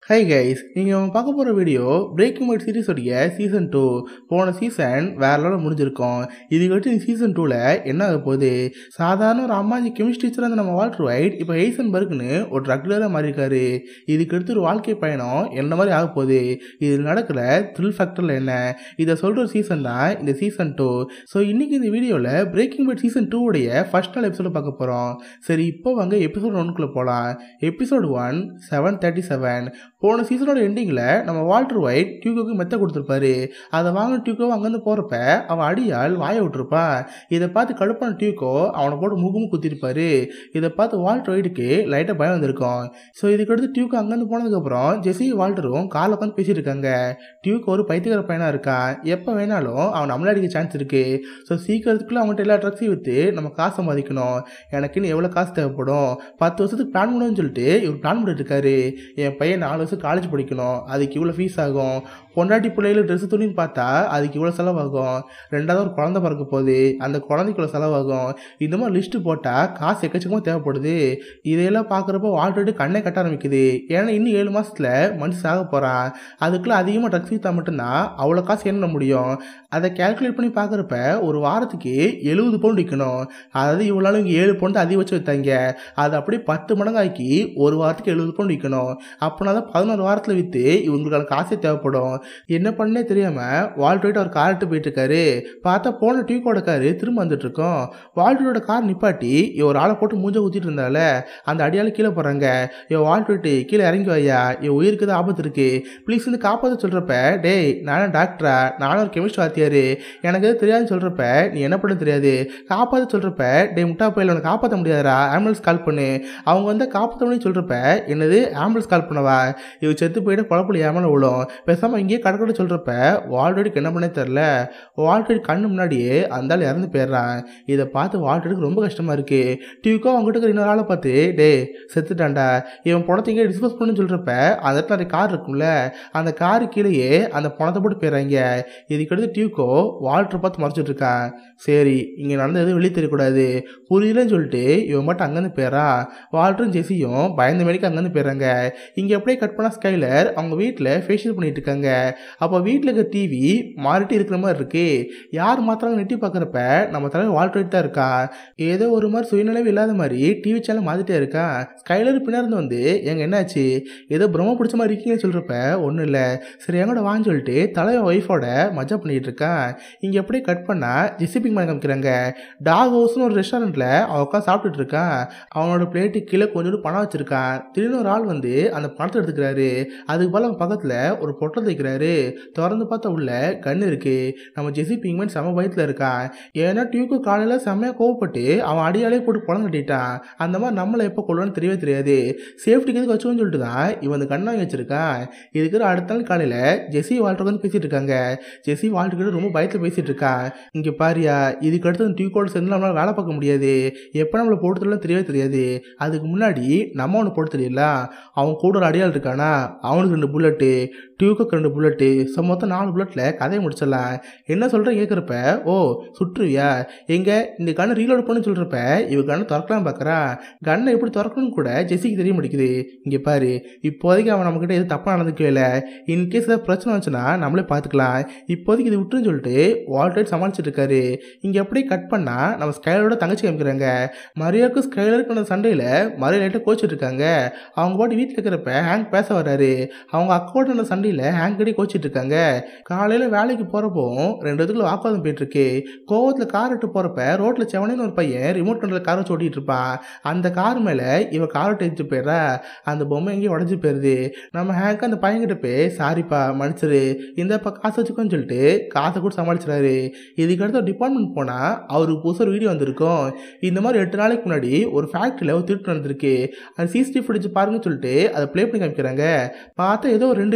hi guys நீங்கள் பார்க்க போகிற வீடியோ பிரேக்கிங் மைட் சீரிஸோடைய சீசன் டூ போன சீசன் வேற லெவலில் முடிஞ்சிருக்கும் இதுக்கடுத்து சீசன் டூவில் என்ன ஆக போகுது சாதாரண ஒரு அம்மாஜி கெமிஸ்ட்ரி டீச்சராக இருந்த நம்ம வால்டர் ஒயிட் இப்போ ஹெய்சன்பர்க்னு ஒரு ட்ரக் டீலராக மாறியிருக்காரு இதுக்கடுத்து ஒரு வாழ்க்கை பயணம் என்ன மாதிரி ஆக போகுது இதில் நடக்கிற த்ரில் ஃபேக்டரில் என்ன இதை சொல்கிற சீசன் தான் இந்த சீசன் டூ ஸோ இன்றைக்கி இந்த வீடியோவில் பிரேக்கிங் மைட் சீசன் டூவுடைய ஃபர்ஸ்ட் நாள் எபிசோட பார்க்க போகிறோம் சரி இப்போ வாங்க எபிசோட் ஒன்றுக்குள்ளே போகலாம் episode one seven thirty seven போன சீசனோட எண்டிங்கில் நம்ம வால்டர் ஒயிட் டியூகோக்கு மெத்த கொடுத்துருப்பாரு அதை வாங்க டியூகோ அங்கேருந்து போகிறப்ப அவன் அடியால் வாய விட்டுருப்பான் இதை பார்த்து கடுப்பான டியூகோ அவனை போட்டு முகமும் குத்திருப்பாரு இதை பார்த்து வால்டர் ஒயிட்டுக்கு லைட்டாக பயம் வந்திருக்கும் ஸோ இதுக்கடுத்து டியூக்கோ அங்கேருந்து போனதுக்கப்புறம் ஜெஸி வால்டரும் காலில் உட்காந்து பேசிட்டு இருக்காங்க டியூக் ஒரு பைத்தியக்கார பையனாக இருக்கான் எப்போ வேணாலும் அவன் நம்மள அடிக்க சான்ஸ் இருக்கு ஸோ சீக்கிரத்துக்குள்ள அவன்கிட்ட எல்லா ட்ரக்ஸையும் விற்று நம்ம காசு சம்பாதிக்கணும் எனக்குன்னு எவ்வளோ காசு தேவைப்படும் பத்து வருஷத்துக்கு பிளான் பண்ணணும்னு சொல்லிட்டு இவர் பிளான் பண்ணிட்டு இருக்காரு என் பையன் நாலு வருஷம் காலேஜ் படிக்கணும் அதுக்கு இவ்வளோ ஃபீஸ் ஆகும் பொண்டாட்டி பிள்ளைகளுக்கு ட்ரெஸ் துணின்னு பார்த்தா அதுக்கு இவ்வளோ செலவாகும் ரெண்டாவது ஒரு குழந்தை பிறக்க போகுது அந்த குழந்தைக்கு இவ்வளோ செலவாகும் இந்த மாதிரி லிஸ்ட்டு போட்டால் காசு எக்கச்சக்கமாக தேவைப்படுது இதையெல்லாம் பார்க்குறப்போ ஆல்ரெடி கண்ணே கட்ட ஆரம்பிக்குது ஏன்னா இன்னும் ஏழு மாதத்தில் மனுஷன் ஆக போகிறான் அதுக்குள்ளே அதிகமாக ட்ரக்ஸ் விற்றா மட்டும்தான் அவ்வளோ காசு என்ன முடியும் அதை கேல்குலேட் பண்ணி பார்க்குறப்ப ஒரு வாரத்துக்கு எழுபது பவுண்ட் விற்கணும் அதாவது இவ்வளோ நாள் இங்கே ஏழு பவுண்டு அதிகபட்சம் விற்றாங்க அது அப்படியே பத்து மடங்காக்கி ஒரு வாரத்துக்கு எழுபது பவுண்ட் விற்கணும் அப்படின்னா தான் பதினோரு வாரத்தில் விற்று இவங்களுக்கான காசே தேவைப்படும் என்ன பண்ணே தெரியாமல் வால்ட்ரோயிட் அவர் கார்ட்டு போயிட்டு இருக்காரு பார்த்தா போன டியூக்கோட காரு திரும்ப வந்துட்டு இருக்கோம் வால்ட்ரோட கார் நிப்பாட்டி இவன் ஒரு ஆளை போட்டு மூஞ்ச ஊற்றிட்டு இருந்தால அந்த அடியால் கீழே போகிறாங்க இவன் வால்ட்ரோயிட்டு கீழே இறங்கி வையா என் உயிருக்கு தான் ஆபத்து இருக்கு ப்ளீஸ் வந்து காப்பாற்ற சொல்கிறப்ப டேய் நானும் டாக்டரா நானும் ஒரு கெமிஸ்ட் வாத்தியாரு எனக்கு எதுவும் தெரியாதுன்னு சொல்கிறப்ப நீ என்ன பண்ண தெரியாது காப்பாற்ற சொல்கிறப்ப டே முட்டா போயில உனக்கு காப்பாற்ற முடியாதா ஆம்புலன்ஸ் கால் பண்ணு அவங்க வந்து காப்பாற்ற முடியும் சொல்கிறப்ப என்னது ஆம்புலன்ஸ் கால் பண்ணவா இவ செத்து போயிட்டு குழப்பம் ஏமால விழும் பேசாமல் இங்கேயே கடற்கடை சொல்கிறப்ப வால்டோடிக்கு என்ன பண்ணே தெரில வால்டோடி கண்ணு முன்னாடியே அந்த ஆள் இறந்து போயிடுறான் இதை பார்த்து வால்டோடிக்கு ரொம்ப கஷ்டமாக இருக்குது டியூக்கோ அவங்ககிட்ட இருக்கிற இன்னொரு ஆளை பார்த்து டே செத்துட்டான்டா இவன் பணத்தை இங்கே டிஸ்போஸ் பண்ணுன்னு சொல்கிறப்ப அந்த இடத்துல நிறைய கார் இருக்கும்ல அந்த காரு கீழேயே அந்த பணத்தை போட்டு போயிடுறாங்க இதுக்கடுத்து டியூக்கோ வால்டர் பார்த்து மறைச்சிட்டு இருக்கான் சரி இங்கே நடந்தது வெளியே தெரியக்கூடாது புரியலன்னு சொல்லிட்டு இவன் மட்டும் அங்கேருந்து போயிடறான் வால்டரும் ஜெஸியும் பயந்த மேடிக்கு அங்கேருந்து போயிடுறாங்க இங்கே அப்படியே கட் பண்ணால் ஸ்கைலர் அவங்க வீட்டில் ஃபேஷியல் பண்ணிட்டு இருக்காங்க அப்போ வீட்டில் இருக்க டிவி மாறிட்டு இருக்கிற மாதிரி இருக்கு யார் மாத்திரம் நெட்டி பார்க்குறப்ப நம்ம தலைவர் வால்டர் தான் இருக்கான் ஏதோ ஒரு மாதிரி சுயநிலைவு இல்லாத மாதிரி டிவி சேனல் மாற்றிட்டே இருக்கான் ஸ்கைலர் பின்னார்ந்து வந்து எங்க என்னாச்சு ஏதோ பிரம்ம பிடிச்ச மாதிரி இருக்கீங்கன்னு சொல்கிறப்ப ஒன்றும் இல்லை சரி எங்கூட வான்னு சொல்லிட்டு தலைவர் ஒய்ஃபோட மஜா பண்ணிட்டு இருக்கான் இங்கே அப்படியே கட் பண்ணால் ஜெசிபிங் மேலே காமிக்கிறாங்க டாக் ஹவுஸ்னு ஒரு ரெஸ்டாரண்ட்டில் அவன் உட்காந்து சாப்பிட்டுட்டு இருக்கான் அவனோட பிளேட்டு கீழே கொஞ்சோண்டு பணம் வச்சிருக்கான் திடீர்னு ஒரு ஆள் வந்து அந்த பணத்தை எடுத்துக்கிறாரு அதுக்கு போல அவன் பக்கத்தில் ஒரு பொட்டை வைக்கிறாரு திறந்து பார்த்தா உள்ள கன் இருக்கு நம்ம ஜெசி பிங்மன் செம பயத்தில் இருக்கான் ஏன்னா டியூக்கு காலையில் செம்மையாக கோவப்பட்டு அவன் அடியாலே போட்டு குளம் கட்டிட்டான் அந்த மாதிரி நம்மளை எப்போ கொள்ளுன்னு தெரியவே தெரியாது சேஃப்டிக்கு எதுக்கு வச்சுக்கோன்னு சொல்லிட்டு தான் இவன் அந்த கண்ணை வாங்கி வச்சிருக்கான் இதுக்கு அடுத்த நாள் காலையில் ஜெஸி வால்டர் வந்து பேசிட்டு இருக்காங்க ஜெஸி வால்டர் கிட்ட ரொம்ப பயத்தில் பேசிட்டு இருக்கான் இங்கே பாரியா இதுக்கு அடுத்து டியூக்கோட சேர்ந்து நம்மளால வேலை பார்க்க முடியாது எப்போ நம்மளை போட்டுலாம் தெரியவே தெரியாது அதுக்கு முன்னாடி நம்ம அவனை போட்டு தெரியல அவன் கூட ஒரு அடியாள் இருக்கானா அவனுக்கு ரெண்டு புல்லட்டு டியூக்கு ரெண்டு புல்லட்டு ஸோ மொத்தம் நாலு புல்லட்டில் கதையை முடிச்சிடலாம் என்ன சொல்கிறேன் கேட்குறப்ப ஓ சுற்றுவியா எங்கே இந்த கண்ணை ரீலோட் பண்ணு சொல்கிறப்ப இவ கண்ணை திறக்கலாம் பார்க்குறா கண்ணை எப்படி திறக்கணும்னு கூட ஜெஸிக்கு தெரிய மாட்டேங்குது இங்கே பாரு இப்போதைக்கு அவன் நம்மக்கிட்ட எதுவும் தப்பாக நடந்துக்கவே இல்லை இன்கேஸ் ஏதாவது பிரச்சனை வந்துச்சுன்னா நம்மளே பார்த்துக்கலாம் இப்போதைக்கு இது விட்டுருன்னு சொல்லிட்டு வால்டர் சமாளிச்சுட்டு இருக்காரு இங்கே அப்படியே கட் பண்ணால் நம்ம ஸ்கைலரோட தங்கச்சி காமிக்கிறாங்க மரியாவுக்கும் ஸ்கைலருக்கு அந்த சண்டையில் மரியா லைட்டாக கோச்சிட்டு இருக்காங்க அவங்க பாட்டு வீட்டில் இருக்கிறப்ப ஹேங் பேச வர்றாரு அவங்க அக்காவோட அந்த சண்டையில் ஹேங் கடி கோச்சிட்டு இருக்காங்க காலையில் வேலைக்கு போகிறப்போ ரெண்டு இடத்துல வாக்குவாதம் போயிட்டு இருக்கு கோவத்தில் கார் விட்டு போகிறப்ப ரோட்டில் செவனேன்னு ஒரு பையன் ரிமோட் கண்ட்ரோல் காரை ஓட்டிட்டு இருப்பான் அந்த கார் மேலே இவ காரை எடுத்து போயிடுறா அந்த பொம்மை எங்கேயும் உடஞ்சி போயிடுது நம்ம ஹேங்க் அந்த பையன்கிட்ட போய் சாரிப்பா மன்னிச்சிரு இந்த இப்போ காசு வச்சுக்கோன்னு சொல்லிட்டு காசை கூட சமாளிச்சிடாரு இதுக்கு அடுத்த டிபார்ட்மெண்ட் போனால் அவருக்கு புதுசாக ஒரு வீடியோ வந்திருக்கும் இந்த மாதிரி எட்டு நாளைக்கு முன்னாடி ஒரு ஃபேக்ட்ரியில் ஒரு திருட்டு நடந்திருக்கு அது சிசிடிவி ஃபுட்டேஜ் பாருங்கன்னு சொல்லிட்டு அதை ப்ளே பண்ணி காமிக்கிறாங்க பார்த்தா ஏதோ ஒரு ரெண்டு பேர்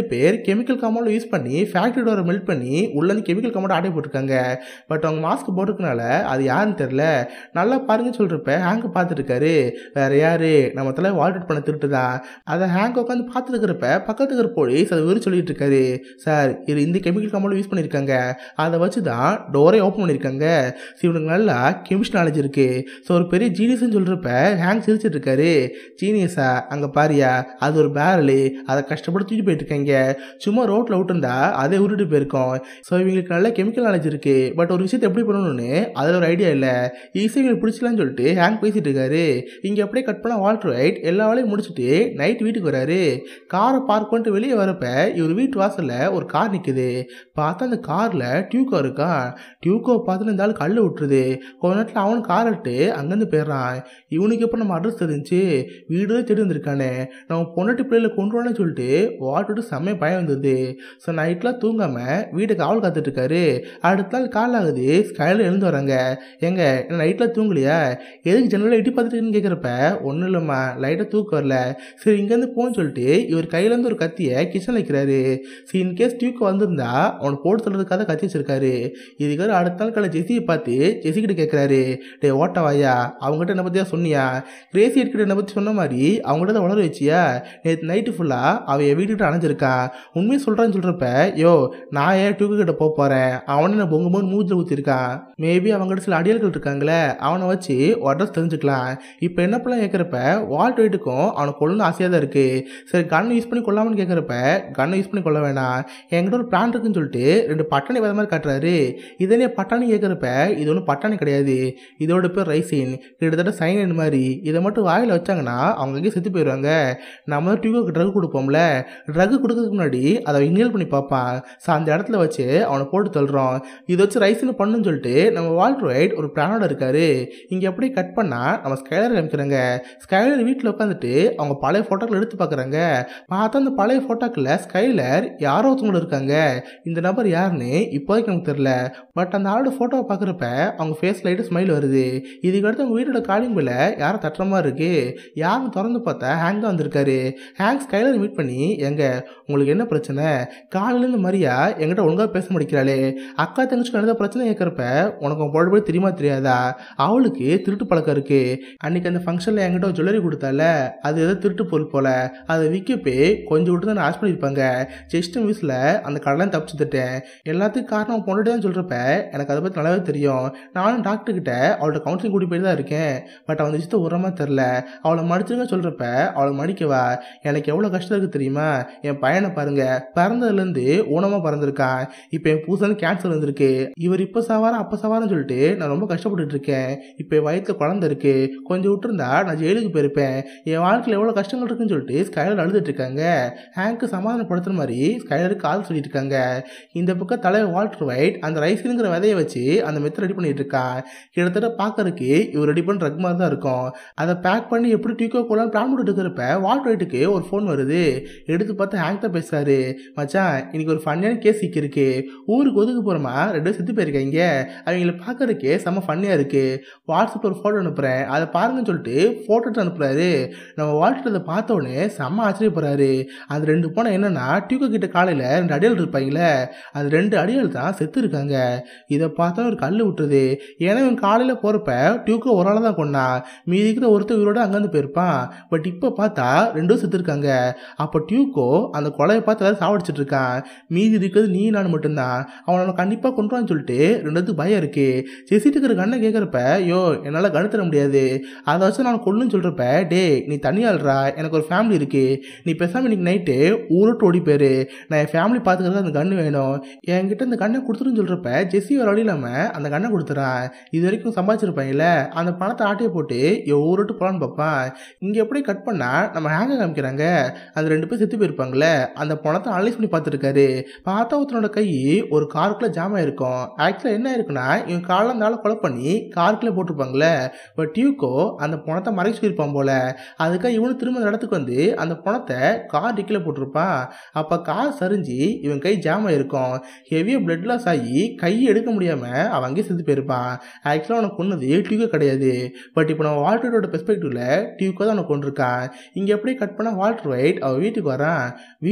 கெமிக்கல் காம்பவுண்ட் யூஸ் பண்ணி ஃபேக்ட்ரி டோரை மெல்ட் பண்ணி உள்ள இருந்து கெமிக்கல் காம்பவுண்ட் ஆடை போட்டிருக்காங்க பட் அவங்க மாஸ்க் போட்டிருக்கனால அது யாருன்னு தெரியல நல்லா பாருங்கன்னு சொல்றப்ப ஹேங்க் பார்த்துட்டு இருக்காரு வேற யாரு நம்ம தலை வால்ட் பண்ண திருட்டு தான் அதை ஹேங்க் உட்காந்து பார்த்துட்டு இருக்கிறப்ப பக்கத்து இருக்கிற போலீஸ் அதை வெறும் சொல்லிட்டு இருக்காரு சார் இது இந்த கெமிக்கல் காம்பவுண்ட் யூஸ் பண்ணியிருக்காங்க அதை வச்சு தான் டோரே ஓப்பன் பண்ணியிருக்காங்க ஸோ இவனுக்கு நல்லா கெமிஸ்ட்ரி நாலேஜ் இருக்கு ஸோ ஒரு பெரிய ஜீனியஸ்னு சொல்றப்ப ஹேங்க் சிரிச்சிட்டு இருக்காரு ஜீனியஸா அங்கே பாரியா அது ஒரு பேரலு அதை கஷ்டப்பட்டு தூக்கி போயிட்டு இருக்காங்க சும்மா ரோட்டில் விட்டுருந்தா அதே உருட்டு போயிருக்கோம் ஸோ இவங்களுக்கு நல்ல கெமிக்கல் நாலேஜ் இருக்கு பட் ஒரு விஷயத்தை எப்படி பண்ணணும்னு அதில் ஒரு ஐடியா இல்லை ஈஸியாக இவங்களுக்கு பிடிச்சலான்னு சொல்லிட்டு ஹேங் பேசிட்டு இருக்காரு இங்கே அப்படியே கட் பண்ண வால்டர் ரைட் எல்லா வேலையும் முடிச்சுட்டு நைட் வீட்டுக்கு வராரு காரை பார்க் பண்ணிட்டு வெளியே வரப்ப இவர் வீட்டு வாசலில் ஒரு கார் நிற்குது பார்த்தா அந்த காரில் டியூக்கோ இருக்கான் டியூக்கோ பார்த்து இந்த ஆள் கல் விட்டுருது கொஞ்ச நேரத்தில் அவன் கார் விட்டு அங்கேருந்து போயிடுறான் இவனுக்கு எப்போ நம்ம அட்ரஸ் தெரிஞ்சு வீடு தேடி வந்திருக்கானே நம்ம பொண்ணாட்டி பிள்ளைகளை கொண்டு வரணும்னு சொல்லிட்டு வாட்டுட்டு செம்மைய பயம் வந்தது ஸோ நைட்லாம் தூங்காமல் வீட்டை காவல் காத்துட்டு இருக்காரு அடுத்த நாள் கால் ஆகுது ஸ்கைலில் எழுந்து வராங்க எங்க நைட்டில் தூங்கலையா எதுக்கு ஜன்னலில் எட்டி பார்த்துட்டுன்னு கேட்குறப்ப ஒன்றும் இல்லைம்மா லைட்டாக தூக்கம் வரல சரி இங்கேருந்து போன்னு சொல்லிட்டு இவர் கையிலேருந்து ஒரு கத்தியை கிச்சனில் வைக்கிறாரு சரி இன்கேஸ் டியூக்கு வந்திருந்தா அவனை போட்டு சொல்கிறதுக்காக கத்தி வச்சிருக்காரு இதுக்காக அடுத்த நாள் காலை ஜெசியை பார்த்து ஜெசிக்கிட்ட கேட்குறாரு டே ஓட்டவாயா அவங்ககிட்ட என்ன பற்றியா சொன்னியா கிரேசி எடுக்கிட்ட என்ன பற்றி சொன்ன மாதிரி அவங்ககிட்ட தான் வளர வச்சியா நேற்று நைட்டு ஃபுல்லாக அவன் என் வீட்டுக்கிட்ட அணைஞ்சிருக்கான் உண்மையை சொல்கிறான்னு சொல்கிறப்ப யோ நான் ஏன் டியூக்கு கிட்ட போக போகிறேன் அவனை நான் பொங்கு போது மூஞ்சில் ஊற்றிருக்கான் மேபி அவங்ககிட்ட சில அடியாள்கள் இருக்காங்களே அவனை வச்சு அட்ரஸ் தெரிஞ்சுக்கலாம் இப்போ என்ன பண்ணலாம் கேட்குறப்ப வால்ட் வெயிட்டுக்கும் அவனை கொல்லணும் ஆசையாக தான் இருக்குது சரி கன் யூஸ் பண்ணி கொல்லாமன்னு கேட்குறப்ப கன்னை யூஸ் பண்ணி கொள்ள வேணாம் என்கிட்ட ஒரு பிளான் இருக்குன்னு சொல்லிட்டு ரெண்டு பட்டாணி வேறு மாதிரி காட்டுறாரு இதனே பட்டாணி கேட்குறப்ப இது ஒன்றும் பட்டாணி கிடையாது இதோட பேர் ரைசின் கிட்டத்தட்ட சைனன் மாதிரி இதை மட்டும் வாயில் வச்சாங்கன்னா அவங்க எங்கேயும் செத்து போயிடுவாங்க நம்ம தான் டியூக்கு ட்ரக் கொடுப்போம்ல ட்ரக் கொடுக்கறதுக்கு முன்னாடி அதை இன்ஹேல் பண்ணி பார்ப்பான் ஸோ அந்த இடத்துல வச்சு அவனை போட்டு தள்ளுறோம் இதை வச்சு ரைஸ்னு பண்ணுன்னு சொல்லிட்டு நம்ம வால்ட் ரைட் ஒரு பிளானோட இருக்காரு இங்கே எப்படி கட் பண்ணால் நம்ம ஸ்கைலர் காமிக்கிறாங்க ஸ்கைலர் வீட்டில் உட்காந்துட்டு அவங்க பழைய ஃபோட்டோக்கள் எடுத்து பார்க்குறாங்க பார்த்தா அந்த பழைய ஃபோட்டோக்களில் ஸ்கைலர் யாரோ ஒருத்தவங்களும் இருக்காங்க இந்த நபர் யாருன்னு இப்போதைக்கு நமக்கு தெரில பட் அந்த ஆளோட ஃபோட்டோவை பார்க்குறப்ப அவங்க ஃபேஸ் லைட்டு ஸ்மைல் வருது இதுக்கடுத்து அவங்க வீட்டோட காலிங் பில்ல யாரும் தட்டுற மாதிரி இருக்கு யாரும் திறந்து பார்த்தா ஹேங் தான் வந்திருக்காரு ஹேங் ஸ்கைலர் மீட் பண்ணி எங்க உங்களுக்கு என்ன பிரச்சனை காலையிலேருந்து மரியா என்கிட்ட ஒழுங்காக பேச முடிக்கிறாளே அக்கா தங்கச்சிக்கு நடந்த பிரச்சனை கேட்குறப்ப உனக்கு உன் பொழுது தெரியுமா தெரியாதா அவளுக்கு திருட்டு பழக்கம் இருக்கு அன்னைக்கு அந்த ஃபங்க்ஷனில் என்கிட்ட ஒரு ஜுவல்லரி கொடுத்தால அது ஏதோ திருட்டு பொருள் போல அதை விற்க போய் கொஞ்சம் விட்டு தான் ஆஸ் பண்ணியிருப்பாங்க ஜஸ்ட் மிஸ்ல அந்த கடலாம் தப்பிச்சுட்டேன் எல்லாத்துக்கும் காரணம் பொண்ணுட்டு தான் சொல்கிறப்ப எனக்கு அதை பற்றி நல்லாவே தெரியும் நானும் டாக்டர் கிட்ட அவள்கிட்ட கவுன்சிலிங் கூட்டி போய் தான் இருக்கேன் பட் அவன் விஷயத்த உரமாக தெரில அவளை மடிச்சுங்க சொல்கிறப்ப அவளை மடிக்கவா எனக்கு எவ்வளோ கஷ்டம் இருக்குது தெரியுமா என் பையனை பாருங்க பிறந்ததுலேருந்து ஊனமாக பிறந்திருக்கான் இப்போ என் புதுசாக கேன்சர் வந்திருக்கு இவர் இப்போ சவாரம் அப்போ சவாரம் சொல்லிட்டு நான் ரொம்ப கஷ்டப்பட்டுட்டு இருக்கேன் இப்போ என் வயிற்றுல குழந்தை இருக்கு கொஞ்சம் விட்டுருந்தா நான் ஜெயிலுக்கு போயிருப்பேன் என் வாழ்க்கையில் எவ்வளோ கஷ்டங்கள் இருக்குன்னு சொல்லிட்டு ஸ்கைலர் அழுதுட்டு இருக்காங்க ஹேங்க்கு சமாதானப்படுத்துற மாதிரி ஸ்கைலருக்கு ஆள் சொல்லிட்டு இருக்காங்க இந்த பக்கம் தலைவர் வால்டர் ஒயிட் அந்த ரைஸுங்கிற விதையை வச்சு அந்த மெத்தை ரெடி பண்ணிட்டு இருக்கான் கிட்டத்தட்ட பார்க்கறதுக்கு இவர் ரெடி பண்ண ட்ரக் மாதிரி தான் இருக்கும் அதை பேக் பண்ணி எப்படி டியூக்கோ கொள்ளான்னு பிளான் பண்ணிட்டு இருக்கிறப்ப வால்டர் ஒயிட்டுக்கு ஒரு ஃபோன் வருது எடுத்து பார்த்து ஹேங் தான் பேசுறாரு மச்சான் இன்னைக்கு ஒரு ஃபன்னியான கேஸ் இருக்கு ஊருக்கு ஒதுக்கு போகிறோமா ரெண்டு பேரும் செத்து போயிருக்காங்க அவங்கள பார்க்கறதுக்கே செம்ம ஃபன்னியாக இருக்கு வாட்ஸ்அப்பில் ஒரு ஃபோட்டோ அனுப்புகிறேன் அதை பாருங்கன்னு சொல்லிட்டு ஃபோட்டோ எடுத்து அனுப்புறாரு நம்ம வால்டர் அதை பார்த்த உடனே செம்ம ஆச்சரியப்படுறாரு அந்த ரெண்டு போனால் என்னன்னா டியூக்கோ கிட்ட காலையில் ரெண்டு அடியாள் இருப்பாங்களே அது ரெண்டு அடியாள் தான் செத்து இருக்காங்க இதை பார்த்தா ஒரு கல் விட்டுருது ஏன்னா இவன் காலையில் போகிறப்ப டியூக்கோ ஒரு ஆள் தான் கொண்டான் மீதி இருக்கிற ஒருத்தர் இவரோட அங்கேருந்து போயிருப்பான் பட் இப்போ பார்த்தா ரெண்டும் செத்து இருக்காங்க அப்போ டியூக்கோ அந்த கொலையை பார்த்து எல்லாரும் சாவடிச்சிட்டு இருக்கான் மீதி இருக்கிறது நீ நான் மட்டும்தான் அவனை கண்டிப்பாக கொண்டுவான்னு சொல்லிட்டு ரெண்டுத்துக்கு பயம் இருக்கு ஜெசிட்டு இருக்கிற கண்ணை கேட்குறப்ப யோ என்னால் கணு தர முடியாது அதை வச்சு நான் கொல்லுன்னு சொல்கிறப்ப டே நீ தனியாள்றா எனக்கு ஒரு ஃபேமிலி இருக்கு நீ பேசாமல் இன்னைக்கு நைட்டு ஊருட்டு ஓடி போயிரு நான் என் ஃபேமிலி பார்த்துக்கிறது அந்த கன்று வேணும் என்கிட்ட இந்த கண்ணை கொடுத்துருன்னு சொல்கிறப்ப ஜெஸ்ஸி வர வழி இல்லாமல் அந்த கண்ணை கொடுத்துறான் இது வரைக்கும் சம்பாதிச்சிருப்பாங்கல்ல அந்த பணத்தை ஆட்டையை போட்டு என் ஊருட்டு போகலான்னு பார்ப்பான் இங்கே எப்படி கட் பண்ணால் நம்ம ஹேங்க காமிக்கிறாங்க அந்த ரெண்டு பேர் செத்து போயிருப்பாங்களே அந்த பணத்தை அனலைஸ் பண்ணி பார்த்துருக்காரு பார்த்தா ஒருத்தனோட கை ஒரு காருக்குள்ளே ஜாம் ஆயிருக்கும் ஆக்சுவலாக என்ன இருக்குன்னா இவன் காலில் அந்த ஆளை கொலை பண்ணி காருக்குள்ளே போட்டிருப்பாங்களே பட் டியூக்கோ அந்த பணத்தை மறைச்சு போயிருப்பான் போல அதுக்காக இவனு திரும்ப அந்த இடத்துக்கு வந்து அந்த பணத்தை கார் டிக்கில் போட்டிருப்பான் அப்போ கார் சரிஞ்சு இவன் கை ஜாம் ஆயிருக்கும் ஹெவியாக பிளட் லாஸ் ஆகி கை எடுக்க முடியாமல் அவன் அங்கேயே செத்து போயிருப்பான் ஆக்சுவலாக அவனை கொன்னது டியூக்கோ கிடையாது பட் இப்போ நம்ம வால்டரோட பெர்ஸ்பெக்டிவ்ல டியூக்கோ தான் அவனை கொண்டிருக்கான் இங்கே எப்படி கட் பண்ணால் வால்டர் ஒயிட் அவள் வீட்டுக்கு வரான் வீட்டில் வந்து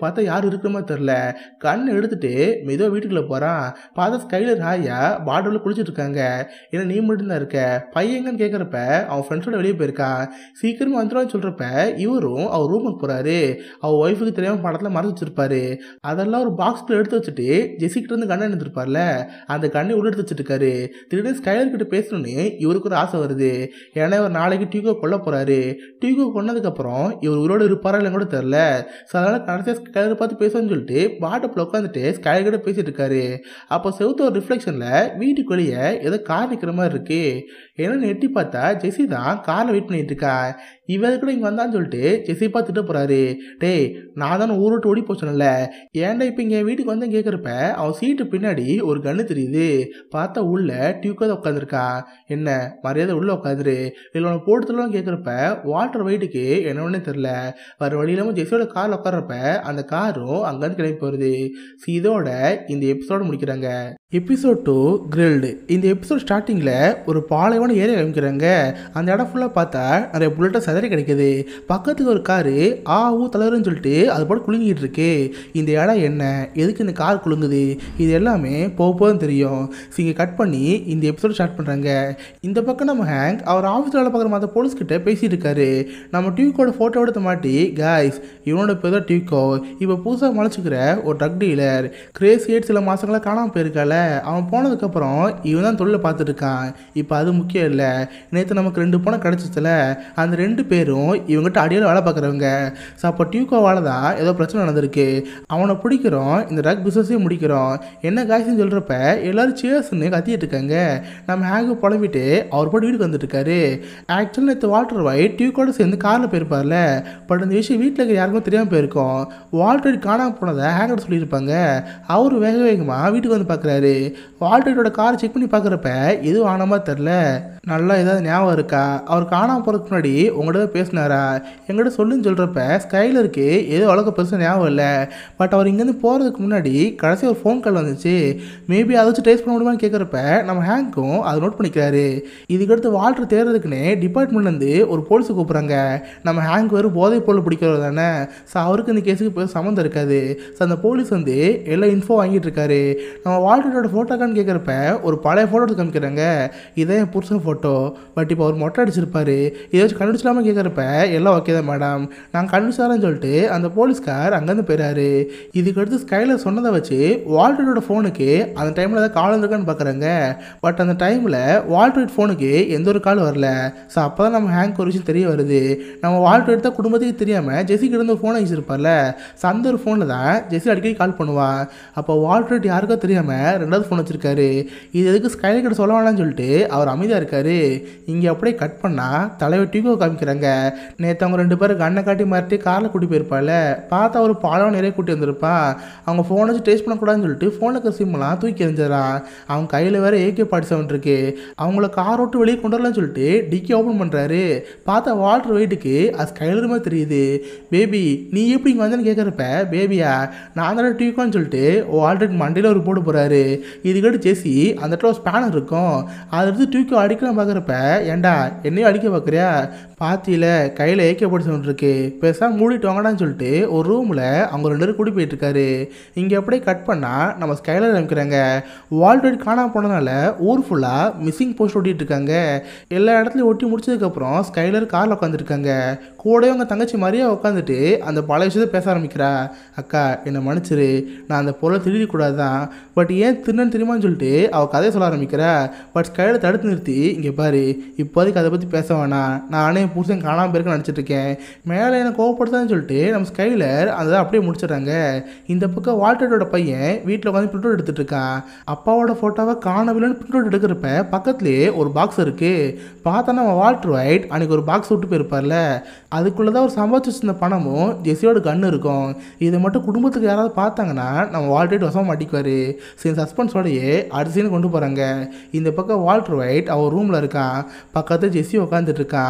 பார்த்தா யாரும் இருக்கிற மாதிரி தெரில கண் எடுத்துட்டு மெதுவாக வீட்டுக்குள்ளே போகிறான் பார்த்தா ஸ்கைலர் ஹாயா பாட்டில் குளிச்சுட்டு இருக்காங்க ஏன்னா நீ மட்டும்தான் இருக்க பையங்கன்னு கேட்குறப்ப அவன் ஃப்ரெண்ட்ஸோட வெளியே போயிருக்கான் சீக்கிரமாக வந்துடுவான்னு சொல்கிறப்ப இவரும் அவர் ரூமுக்கு போகிறாரு அவர் ஒய்ஃபுக்கு தெரியாமல் படத்தில் மறைச்சு வச்சிருப்பாரு அதெல்லாம் ஒரு பாக்ஸ்க்குள்ள எடுத்து வச்சுட்டு ஜெசிக்கிட்ட இருந்து கண்ணை எடுத்துருப்பார்ல அந்த கண்ணை உள்ள எடுத்து வச்சுட்டு இருக்காரு திடீர்னு ஸ்கைலர் கிட்ட பேசணும்னு இவருக்கு ஒரு ஆசை வருது ஏன்னா இவர் நாளைக்கு டியூகோ கொல்ல போறாரு டியூகோ கொன்னதுக்கப்புறம் இவர் உயிரோட இருப்பாரா இல்லைன்னு கூட தெரில ஸோ அதனால கடைசியாக ஸ்கைலர் பார்த்து பேசணும்னு சொல்லிட்டு பாட்டப்பில் உட்காந்துட்டு ஸ்கைலர் கிட்ட பேசிட்டு இருக்காரு அப்போ செவுத்து ஒரு ரிஃப்ளெக்ஷனில் வீட்டுக்கு வெளியே ஏதோ கார் நிற்கிற மாதிரி இருக்கு என்னன்னு எட்டி பார்த்தா ஜெஸி தான் காரில் வெயிட் பண்ணிட்டு இருக்கா இவன் கூட இங்கே வந்தான்னு சொல்லிட்டு ஜெஸி பார்த்துட்டு போறாரு டேய் நான் தானே ஊர் விட்டு ஓடி போச்சோன்ல ஏன்டா இப்போ இங்கே வீட்டுக்கு வந்து கேட்குறப்ப அவன் சீட்டு பின்னாடி ஒரு கண்ணு தெரியுது பார்த்தா உள்ள டியூக்கோ தான் உட்காந்துருக்கான் என்ன மரியாதை உள்ள உட்காந்துரு இல்லை உனக்கு போட்டுலாம் கேட்குறப்ப வாட்டர் வெயிட்டுக்கு என்ன ஒன்றே தெரில வர வழி இல்லாமல் ஜெஸியோட காரில் உட்கார்றப்ப அந்த காரும் அங்கேருந்து கிளம்பி போகிறது ஸோ இதோட இந்த எபிசோட முடிக்கிறாங்க எபிசோட் டூ கிரில்டு இந்த எபிசோட் ஸ்டார்டிங்கில் ஒரு பாலைவன ஏரியா காமிக்கிறாங்க அந்த இடம் ஃபுல்லாக பார்த்தா நிறைய புல்லட்டை சதறி கிடைக்குது பக்கத்துக்கு ஒரு காரு ஆ ஊ தலைவர்னு சொல்லிட்டு அது போல குலுங்கிட்டு இருக்கு இந்த இடம் என்ன எதுக்கு இந்த கார் குலுங்குது இது எல்லாமே போக போதும் தெரியும் ஸோ இங்கே கட் பண்ணி இந்த எபிசோட் ஸ்டார்ட் பண்ணுறாங்க இந்த பக்கம் நம்ம ஹேங் அவர் ஆஃபீஸில் வேலை பார்க்குற மற்ற போலீஸ் கிட்ட பேசிட்டு இருக்காரு நம்ம டியூக்கோட ஃபோட்டோ எடுத்து மாட்டி காய்ஸ் இவனோட பேர் தான் டியூக்கோ இப்போ புதுசாக முளைச்சிக்கிற ஒரு ட்ரக் டீலர் கிரேஸ் ஏட் சில மாதங்களாக காணாமல் போயிருக்கால அவன் போனதுக்கப்புறம் இவன் தான் தொழிலை பார்த்துட்டு இருக்கான் இப்போ அது முக்கியம் இல்லை நேற்று நமக்கு ரெண்டு பணம் கிடச்சிச்சுல அந்த ரெண்டு பேரும் இவங்ககிட்ட அடியில் வேலை பார்க்குறவங்க ஸோ அப்போ டியூக்கோவால் தான் ஏதோ பிரச்சனை நடந்திருக்கு அவனை பிடிக்கிறோம் இந்த ட்ரக் பிஸ்னஸையும் முடிக்கிறோம் என்ன காய்ச்சின்னு சொல்கிறப்ப எல்லாரும் சேர்ஸ்ன்னு கத்திட்டு இருக்காங்க நம்ம ஹேங்கு புலம்பிட்டு அவர் போட்டு வீட்டுக்கு வந்துட்டு இருக்காரு ஆக்சுவலாக நேற்று வால்டர் ஒயிட் டியூக்கோட சேர்ந்து காரில் போயிருப்பார்ல பட் அந்த விஷயம் வீட்டில் இருக்கிற யாருக்கும் தெரியாமல் போயிருக்கோம் வால்டர் ஒயிட் காணாமல் போனதை ஹேங்கர் சொல்லியிருப்பாங்க அவர் வேக வேகமாக வீட்டுக்கு வந்து பார்க்குறாரு வால்டரோட கார் செக் பண்ணி பார்க்குறப்ப எதுவும் ஆனமா தெரில நல்லா ஏதாவது ஞாபகம் இருக்கா அவர் காணாமல் போகிறதுக்கு முன்னாடி உங்கள்கிட்ட பேசினாரா எங்கிட்ட சொல்லுன்னு சொல்கிறப்ப ஸ்கைலருக்கு ஏதோ அவ்வளோக்கு பெருசாக ஞாபகம் இல்லை பட் அவர் இங்கேருந்து போகிறதுக்கு முன்னாடி கடைசி ஒரு ஃபோன் கால் வந்துச்சு மேபி அதை வச்சு டேஸ்ட் பண்ண முடியுமான்னு கேட்குறப்ப நம்ம ஹேங்க்கும் அதை நோட் பண்ணிக்கிறாரு இதுக்கடுத்து வால்டர் தேடுறதுக்குன்னே டிபார்ட்மெண்ட்லேருந்து ஒரு போலீஸை கூப்பிட்றாங்க நம்ம ஹேங்க் வெறும் போதைப் பொருள் பிடிக்கிறவர் தானே ஸோ அவருக்கு இந்த கேஸுக்கு இப்போ சம்மந்தம் இருக்காது ஸோ அந்த போலீஸ் வந்து எல்லா இன்ஃபோ வாங்கிட்டு இருக்காரு நம்ம வால்டரோட ஃபோட்டோக்கான்னு கேட்குறப்ப ஒரு பழைய ஃபோட்டோ எடுத்து காமிக்கிறாங்க இதே என் புருஷன் ஃபோட்டோ பட் இப்போ அவர் மொட்டை அடிச்சிருப்பாரு இதை வச்சு கண்டுபிடிச்சலாமா கேட்குறப்ப எல்லாம் ஓகே தான் மேடம் நான் கண்டுபிடிச்சாரன்னு சொல்லிட்டு அந்த போலீஸ்கார் அங்கேருந்து போயிறாரு இதுக்கடுத்து ஸ்கைலர் சொன்னதை வச்சு வால்டரோட ஃபோனுக்கு அந்த டைமில் ஏதாவது கால் வந்திருக்கான்னு பார்க்குறாங்க பட் அந்த டைமில் வால்டர் ஃபோனுக்கு எந்த ஒரு கால் வரல ஸோ அப்போ தான் நம்ம ஹேங்க் ஒரு விஷயம் தெரிய வருது நம்ம வால்டர் எடுத்த குடும்பத்துக்கு தெரியாமல் ஜெஸிக்கு இருந்த ஃபோனை வச்சிருப்பார்ல ஸோ அந்த ஒரு ஃபோனில் தான் ஜெஸி அடிக்கடி கால் பண்ணுவான் அப்போ வால்டர் யாருக்கோ தெரியாமல் ரெண்டாவது ஃபோன் வச்சிருக்காரு இது எதுக்கு ஸ்கைலர் கிட்ட சொல்ல வேணாம்னு சொல்லிட்டு அவர் அமைதியாக இருக்காரு இங்கே அப்படியே கட் பண்ணால் தலைவர் டிகோ காமிக்கிறாங்க நேற்று அவங்க ரெண்டு பேரும் கண்ணை காட்டி மாட்டி காரில் கூட்டி போயிருப்பாள் பார்த்தா ஒரு பாலம் நிறைய கூட்டி வந்திருப்பான் அவங்க ஃபோனை வச்சு டேஸ்ட் பண்ணக்கூடாதுன்னு சொல்லிட்டு ஃபோனில் இருக்கிற சிம்லாம் தூக்கி எறிஞ்சிடறான் அவங்க கையில் வேற ஏகே பாட்டி செவன் இருக்கு அவங்கள கார் விட்டு வெளியே கொண்டு வரலாம்னு சொல்லிட்டு டிக்கி ஓப்பன் பண்ணுறாரு பார்த்தா வால்டர் வெயிட்டுக்கு அது ஸ்கைலர் மாதிரி தெரியுது பேபி நீ எப்படி இங்கே வந்தேன்னு கேட்குறப்ப பேபியா நான் தானே டியூக்கான்னு சொல்லிட்டு வால்டர் மண்டையில் ஒரு போட்டு போகிறாரு இதுக்கடுத்து ஜெஸி அந்த இடத்துல ஒரு ஸ்பேனர் இருக்கும் அதை எடுத்து டியூக்கோ அடிக்கலாம் பார்க்குறப்ப ஏன்டா என்னையும் அடிக்க பார்க்குறியா பாத்தியில் கையில் ஏகே போட்டு சவுண்ட் இருக்கு பேசாம மூடிட்டு வாங்கடான்னு சொல்லிட்டு ஒரு ரூமில் அவங்க ரெண்டு பேரும் கூடி போயிட்டு இருக்காரு இங்கே அப்படியே கட் பண்ணால் நம்ம ஸ்கைலர் அமைக்கிறாங்க வால்டர் காணாம போனதுனால ஊர் ஃபுல்லாக மிஸ்ஸிங் போஸ்ட் ஒட்டிட்டு இருக்காங்க எல்லா இடத்துலையும் ஒட்டி முடிச்சதுக்கப்புறம் ஸ்கைலர் காரில் உட்காந்துருக்காங்க கூடவே அவங்க தங்கச்சி மாதிரியே உட்காந்துட்டு அந்த பழைய விஷயத்தை பேச ஆரம்பிக்கிறா அக்கா என்னை மன்னிச்சிரு நான் அந்த பொருளை திருடிக்கூடாது தான் பட் ஏன் திருநன்னு தெரியுமான்னு சொல்லிட்டு அவள் கதையை சொல்ல ஆரம்பிக்கிறா பட் ஸ்கைலர் தடுத்து நிறுத்தி இங்கே பாரு இப்போதைக்கு அதை பற்றி பேச வேணாம் நானே என் புருஷன் காணாமல் போயிருக்க நினச்சிட்டு இருக்கேன் மேலே என்னை கோவப்படுத்தான்னு சொல்லிட்டு நம்ம ஸ்கைலர் அதை அப்படியே முடிச்சிடுறாங்க இந்த பக்கம் வால்டரோட பையன் வீட்டில் உட்காந்து பிரிண்ட் அவுட் எடுத்துட்டு இருக்கான் அப்பாவோட ஃபோட்டோவை காணவில்லைன்னு பிரிண்ட் அவுட் எடுக்கிறப்ப பக்கத்துலேயே ஒரு பாக்ஸ் இருக்குது பார்த்தா நம்ம வால்டர் ஒயிட் அன்னைக்கு ஒரு பாக்ஸ் விட்டு போயிருப்பார்ல அதுக்குள்ளே தான் ஒரு சம்பாதிச்சு வச்சிருந்த பணமும் ஜெஸியோட கன்று இருக்கும் இதை மட்டும் குடும்பத்துக்கு யாராவது பார்த்தாங்கன்னா நம்ம வால்டர் வசம் மாட்டிக்குவார் சரி சஸ்பென்ஸோடையே அரிசின்னு கொண்டு போகிறாங்க இந்த பக்கம் வால்டர் ஒயிட் அவர் ரூமில் இருக்கான் பக்கத்தில் ஜெஸ்ஸி உட்காந்துட்டு இருக்கான் இவங்களுக்கு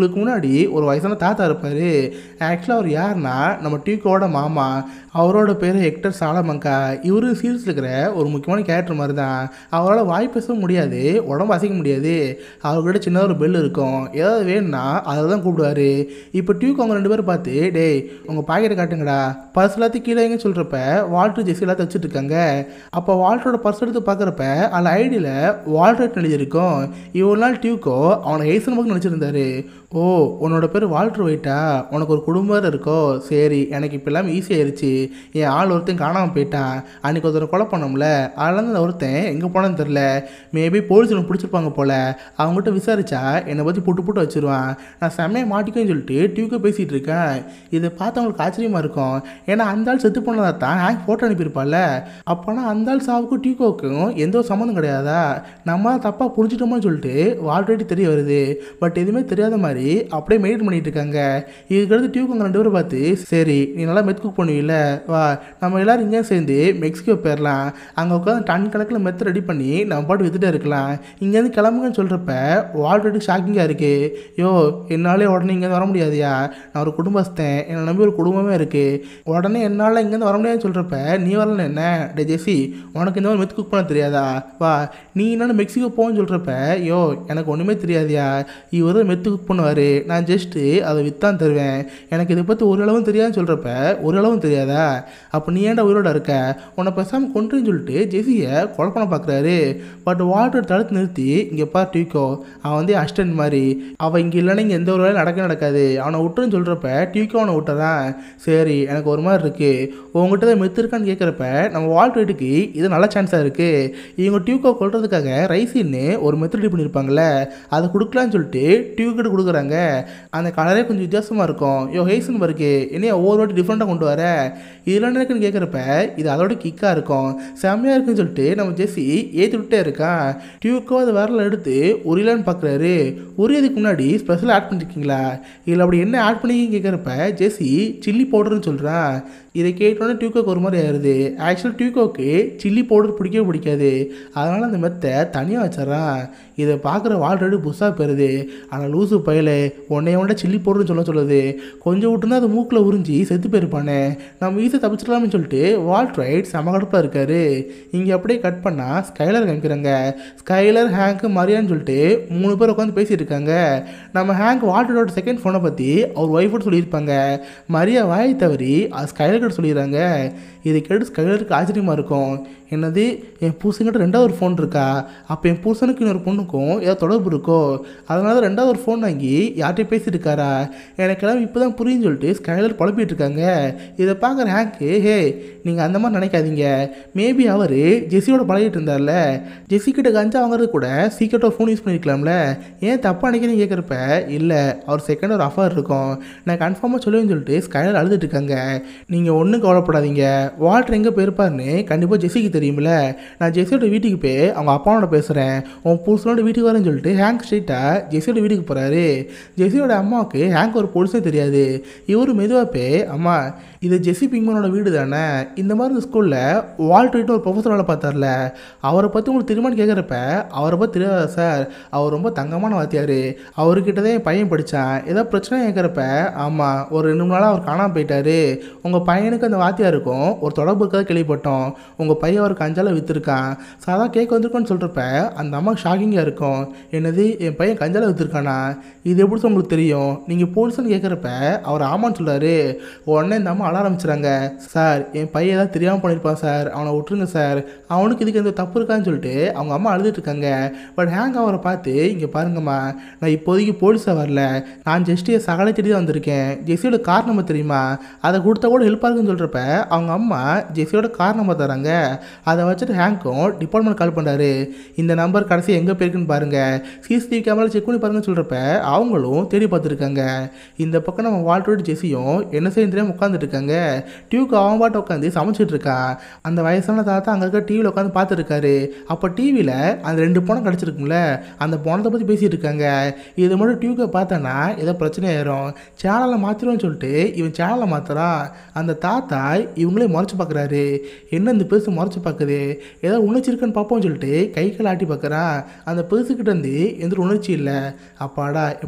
இவங்களுக்கு முன்னாடி ஒரு வயசான தாத்தா இருப்பார் ஆக்சுவலாக அவர் யாருன்னா நம்ம டியூக்கோட மாமா அவரோட பேர் ஹெக்டர் சாலமங்கா இவரு சீரியஸில் இருக்கிற ஒரு முக்கியமான கேரக்டர் மாதிரி தான் அவரால் வாய் பேச முடியாது உடம்பு அசைக்க முடியாது அவர்கிட்ட சின்ன ஒரு பெல் இருக்கும் ஏதாவது வேணும்னா அதில் தான் கூப்பிடுவாரு இப்போ டியூக் அவங்க ரெண்டு பேரும் பார்த்து டேய் உங்கள் பாக்கெட்டை காட்டுங்கடா பர்ஸ் எல்லாத்தையும் கீழே எங்க சொல்கிறப்ப வால்டர் ஜெஸ்ஸி எல்லாத்தையும் வச்சுட்டு இருக்காங்க அப்போ வால்டரோட பர்ஸ் எடுத்து பார்க்குறப்ப அதில் ஐடியில் வால்டர் எழுதியிருக்கும் இவ்வளோ நாள் டியூக்கோ அவனை ஹெய்சன் பக்கம் நினச்சிருந்தாரு ஓ உன்னோட பேர் வால்டர் ஒயிட்டா உனக்கு ஒரு குடும்பம் இருக்கோ சரி எனக்கு இப்போ எல்லாமே ஈஸியாயிருச்சு என் ஆள் ஒருத்தன் காணாமல் போயிட்டான் அன்னைக்கு ஒருத்தர் கொலை பண்ணோம்ல அதுலேருந்து அந்த ஒருத்தன் எங்கே போனான்னு தெரில மேபி போலீஸ் ஒன்று பிடிச்சிருப்பாங்க போல அவங்ககிட்ட விசாரிச்சா என்னை பற்றி புட்டு புட்டு வச்சிருவான் நான் செம்மையை மாட்டிக்கன்னு சொல்லிட்டு டியூக்கோ பேசிகிட்டு இருக்கேன் இதை பார்த்து அவங்களுக்கு ஆச்சரியமாக இருக்கும் ஏன்னா அந்த ஆள் செத்து போனதா தான் ஹேங் ஃபோட்டோ அனுப்பியிருப்பால அப்போனா அந்த ஆள் சாவுக்கும் டியூக்கோவுக்கும் எந்த ஒரு சம்மந்தம் கிடையாதா நம்ம தான் தப்பாக புரிஞ்சிட்டோமோன்னு சொல்லிட்டு ஆல்ரெடி தெரிய வருது பட் எதுவுமே தெரியாத மாதிரி அப்படியே மெடிட் பண்ணிட்டு இருக்காங்க இதுக்கடுத்து டியூக்கோங்க ரெண்டு பேரும் பார்த்து சரி நீ நல்லா மெத் குக் பண்ணுவீல்ல வா நம்ம எல்லாரும் இங்கே சேர்ந்து மெக்சிகோ போயிடலாம் அங்கே உட்காந்து டன் கணக்கில் மெத்த ரெடி பண்ணி நம்ம பாட்டு வித்துட்டே இருக்கலாம் இங்கேருந்து கிளம்புங்கன்னு சொல்கிறப்ப ஆல்ரெடி ஷாக்கிங்காக இருக்குது யோ என்னாலே உடனே இங்கேருந்து வர முடியாதுயா நான் ஒரு குடும்பஸ்தன் என்னை நம்பி ஒரு குடும்பமே இருக்குது உடனே என்னால் இங்கேருந்து வர முடியாதுன்னு சொல்கிறப்ப நீ வரல என்ன டே ஜெஸி உனக்கு இந்த மாதிரி மெத் குக் பண்ண தெரியாதா வா நீ என்னென்ன மெக்சிகோ போன்னு சொல்கிறப்ப யோ எனக்கு ஒன்றுமே தெரியாதியா இவர் மெத்து குக் பண்ணுவார் நான் ஜஸ்ட்டு அதை வித்தான் தருவேன் எனக்கு இதை பற்றி ஒரு அளவும் தெரியாதுன்னு சொல்கிறப்ப ஒரு அளவும் தெரியாதா அப்போ நீ ஏன்டா உயிரோட இருக்க உன்னை பேசாமல் கொண்டுன்னு சொல்லிட்டு ஜெஸியை கொலை பண்ண பார்க்குறாரு பட் வாட்டர் தடுத்து நிறுத்தி இங்கே பார் டியூக்கோ அவன் வந்து அஸ்டன்ட் மாதிரி அவன் இங்கே இல்லைன்னா இங்கே எந்த ஒரு வேலையும் நடக்க நடக்காது அவனை விட்டுன்னு சொல்கிறப்ப டியூக்கோ அவனை விட்டதான் சரி எனக்கு ஒரு மாதிரி இருக்குது உங்ககிட்ட தான் மெத்து இருக்கான்னு கேட்குறப்ப நம்ம வால்ட் ரைட்டுக்கு இது நல்ல சான்ஸாக இருக்குது இவங்க டியூக்கோ கொல்றதுக்காக ரைசின்னு ஒரு மெத்தட் ரெடி பண்ணியிருப்பாங்கல்ல அதை கொடுக்கலான்னு சொல்லிட்டு டியூக்கிட்ட கொடுக்குறாங்க அந்த கலரே கொஞ்சம் வித்தியாசமாக இருக்கும் யோ ஹேசன் இருக்கு என்னைய ஒவ்வொரு வாட்டி டிஃப்ரெண்ட்டாக கொண்டு வர இதெல்லாம் என்ன இருக்குன்னு கேட்குறப்ப இது அதோட கிக்காக இருக்கும் செம்மையாக இருக்குன்னு சொல்லிட்டு நம்ம ஜெஸ்ஸி ஏற்றி விட்டே இருக்கான் டியூக்கோ அது வரல எடுத்து உரியலான்னு பார்க்குறாரு உரியதுக்கு முன்னாடி ஸ்பெஷல் ஆட் பண்ணிருக்கீங்களா இதில் அப்படி என்ன ஆட் பண்ணிக்கின்னு கேட்குறப்ப ஜெஸ்ஸி சில்லி பவுடர்னு சொல்கிறான் இதை கேட்டோன்னே டியூக்கோக்கு ஒரு மாதிரி ஆயிடுது ஆக்சுவலாக டியூக்கோக்கு சில்லி பவுடர் பிடிக்கவே பிடிக்காது அதனால் அந்த மெத்தை தனியாக வச்சிட்றான் இதை பார்க்குற ஆல்ரெடி புதுசாக போயிருது ஆனால் லூசு பயலே உன்னைய விட சில்லி பவுடர்னு சொல்ல சொல்லுது கொஞ்சம் விட்டுனா அது மூக்கில் உறிஞ்சி செத்து போயிருப்பானே நம்ம ஈஸியாக தப்பிச்சிடலாம்னு சொல்லிட்டு வால்ட் ரைட் சமகடப்பாக இருக்காரு இங்கே அப்படியே கட் பண்ணால் ஸ்கைலர் காமிக்கிறாங்க ஸ்கைலர் ஹேங்க் மரியான்னு சொல்லிட்டு மூணு பேர் உட்காந்து பேசிட்டு இருக்காங்க நம்ம ஹேங்க் வால்டரோட செகண்ட் ஃபோனை பற்றி அவர் ஒய்ஃபோட சொல்லியிருப்பாங்க மரியா வாய் தவறி அது ஸ்கைலர் சொல்லிடுறாங்க இதை கேட்டு ஸ்கைலருக்கு ஆச்சரியமாக இருக்கும் என்னது என் புருஷன்கிட்ட ரெண்டாவது ஒரு ஃபோன் இருக்கா அப்போ என் புருஷனுக்கு இன்னொரு பொண்ணுக்கும் ஏதோ தொடர்பு இருக்கோ அதனால தான் ரெண்டாவது ஒரு ஃபோன் வாங்கி யார்கிட்டயும் பேசிட்டு இருக்காரா எனக்கெல்லாம் இப்போ தான் புரியுன்னு சொல்லிட்டு ஸ்கைலர் குழப்பிட்டு இருக்காங்க இதை பார்க்குற ஹேங்க்கு ஹே நீங்கள் அந்த மாதிரி நினைக்காதீங்க மேபி அவர் ஜெஸ்ஸியோட பழகிட்டு இருந்தார்ல ஜெஸ்ஸி கிட்ட கஞ்சா வாங்குறது கூட சீக்கிரட்டாக ஃபோன் யூஸ் பண்ணியிருக்கலாம்ல ஏன் தப்பாக நினைக்கிறீங்க கேட்குறப்ப இல்லை அவர் செகண்ட் ஒரு அஃபர் இருக்கும் நான் கன்ஃபார்மாக சொல்லுவேன்னு சொல்லிட்டு ஸ்கைலர் அழுதுட்டு இருக்காங்க நீங்கள் ஒன்றும் கவலைப்படாதீங்க வால்டர் எங்கே போயிருப்பாருன்னு கண்டிப்பாக ஜெஸ்ஸிக்கு தெரியுமில்ல நான் ஜெஸ்ஸியோட வீட்டுக்கு போய் அவங்க அப்பாவோட பேசுகிறேன் உன் புருஷனோட வீட்டுக்கு வரேன்னு சொல்லிட்டு ஹேங்க் ஸ்ட்ரெயிட்டாக ஜெஸ்ஸியோட வீட்டுக்கு போகிறாரு ஜெஸ்ஸியோட அம்மாவுக்கு ஹேங்க் ஒரு பொலிசே தெரியாது இவர் மெதுவாக போய் அம்மா இது ஜெஸ்ஸி பிங்மனோட வீடு தானே இந்த மாதிரி இந்த ஸ்கூலில் வால்ட்ரிட்டு ஒரு ப்ரொஃபஸர் வேலை பார்த்தார்ல அவரை பற்றி உங்களுக்கு தெரியுமான்னு கேட்குறப்ப அவரை பற்றி தெரியாதா சார் அவர் ரொம்ப தங்கமான வாத்தியார் அவர்கிட்ட தான் என் பையன் படித்தான் ஏதோ பிரச்சனை கேட்குறப்ப ஆமாம் ஒரு ரெண்டு மூணு நாளாக அவர் காணாமல் போயிட்டாரு உங்கள் பையனுக்கு அந்த வாத்தியாருக்கும் ஒரு தொடர்பு இருக்கிறத கேள்விப்பட்டோம் உங்கள் பையன் அவருக்கு அஞ்சால விற்றுருக்கான் சாதா கேக் வந்திருக்கோன்னு சொல்கிறப்ப அந்த அம்மா ஷாக்கிங்காக இருக்கும் என்னது என் பையன் கஞ்சால விற்றுருக்கானா இது எப்படி சார் உங்களுக்கு தெரியும் நீங்கள் போலீஸ்னு கேட்குறப்ப அவர் ஆமான்னு சொல்கிறாரு உடனே இந்த அம்மா அழ ஆரம்பிச்சுறாங்க சார் என் பையன் ஏதாவது தெரியாமல் பண்ணியிருப்பான் சார் அவனை விட்டுருங்க சார் அவனுக்கு இதுக்கு எந்த தப்பு இருக்கான்னு சொல்லிட்டு அவங்க அம்மா அழுதுட்டு இருக்காங்க பட் ஹேங் அவரை பார்த்து இங்கே பாருங்கம்மா நான் இப்போதைக்கு போலீஸாக வரல நான் ஜஸ்ட் என் சகலை தேடி தான் வந்திருக்கேன் ஜெஸ்ஸியோட கார் நம்பர் தெரியுமா அதை கொடுத்தா கூட ஹெல்ப்பாக இருக்குன்னு சொல்கிறப்ப அவங்க அம்மா ஜெஸ்ஸியோட கார் நம்பர் தராங்க அதை வச்சுட்டு ஹேங்க்கும் டிபார்ட்மெண்ட் கால் பண்ணுறாரு இந்த நம்பர் கடைசி எங்கே போயிருக்குன்னு பாருங்கள் சிசிடிவி கேமரா செக் பண்ணி பாருங்கன்னு சொல்கிறப்ப அவங்களும் தேடி பார்த்துருக்காங்க இந்த பக்கம் நம்ம வால்டரோட ஜெஸ்ஸியும் என்ன செய்ய தெரியாமல் உட்காந்துட்டு இருக்காங்க டியூக்கு அவன் பாட்டு உட்காந்து சமைச்சிட்டு இருக்கான் அந்த வயசான தாத்தா அங்கே இருக்க டிவியில் உட்காந்து பார்த்துருக்காரு அப்போ டிவியில் அந்த ரெண்டு பணம் கிடச்சிருக்கும்ல அந்த பணத்தை பற்றி பேசிகிட்டு இருக்காங்க இது மட்டும் டியூக்கை பார்த்தோன்னா ஏதோ பிரச்சனை ஆயிரும் சேனலை மாற்றிடுவோம்னு சொல்லிட்டு இவன் சேனலை மாற்றுறான் அந்த தாத்தா இவங்களே முறைச்சி பார்க்குறாரு என்ன இந்த பெருசு முறைச்சி பார்க்குது ஏதோ உணர்ச்சி இருக்குன்னு பார்ப்போம்னு சொல்லிட்டு கை கால் ஆட்டி பார்க்குறான் அந்த பெருசுக்கிட்ட இருந்து எந்த ஒரு உணர்ச்சி இல்லை அப்பாடா எப்படி